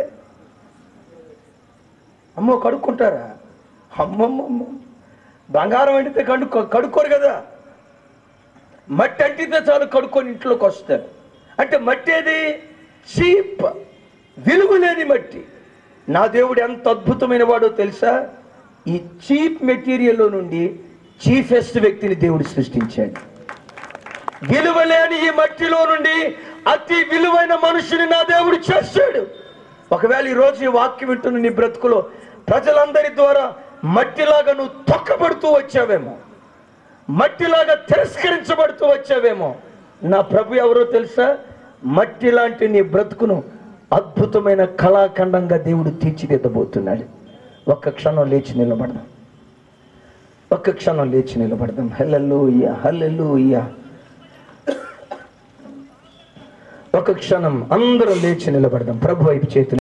[SPEAKER 1] అమ్మో కడుక్కుంటారా అమ్మమ్మమ్మ బంగారం అంటితే కడుక్కో కడుక్కోరు కదా మట్టి అంటితే చాలు కడుక్కొని ఇంట్లోకి వస్తారు అంటే మట్టి ఏది చీప్ విలువ లేని మట్టి నా దేవుడు ఎంత అద్భుతమైన వాడో తెలుసా ఈ చీప్ మెటీరియల్లో నుండి చీఫెస్ట్ వ్యక్తిని దేవుడు సృష్టించాడు విలువలేని ఈ మట్టిలో నుండి అతి విలువైన మనుషుని నా దేవుడు చేశాడు ఒకవేళ ఈ రోజు ఈ వాక్యం వింటున్న నీ బ్రతుకులో ప్రజలందరి ద్వారా మట్టిలాగా నువ్వు తొక్కబడుతూ వచ్చావేమో మట్టిలాగా తిరస్కరించబడుతూ వచ్చావేమో నా ప్రభు ఎవరో తెలుసా మట్టి లాంటి నీ బ్రతుకును అద్భుతమైన కళాఖండంగా దేవుడు తీర్చిదిద్దబోతున్నాడు ఒక్క క్షణం లేచి నిలబడదాం ఒక్క క్షణం లేచి నిలబడదాం హల్లెలూయా హల్లెలూయా ఒక క్షణం అందరం లేచి నిలబడదాం ప్రభు వైపు చేతులు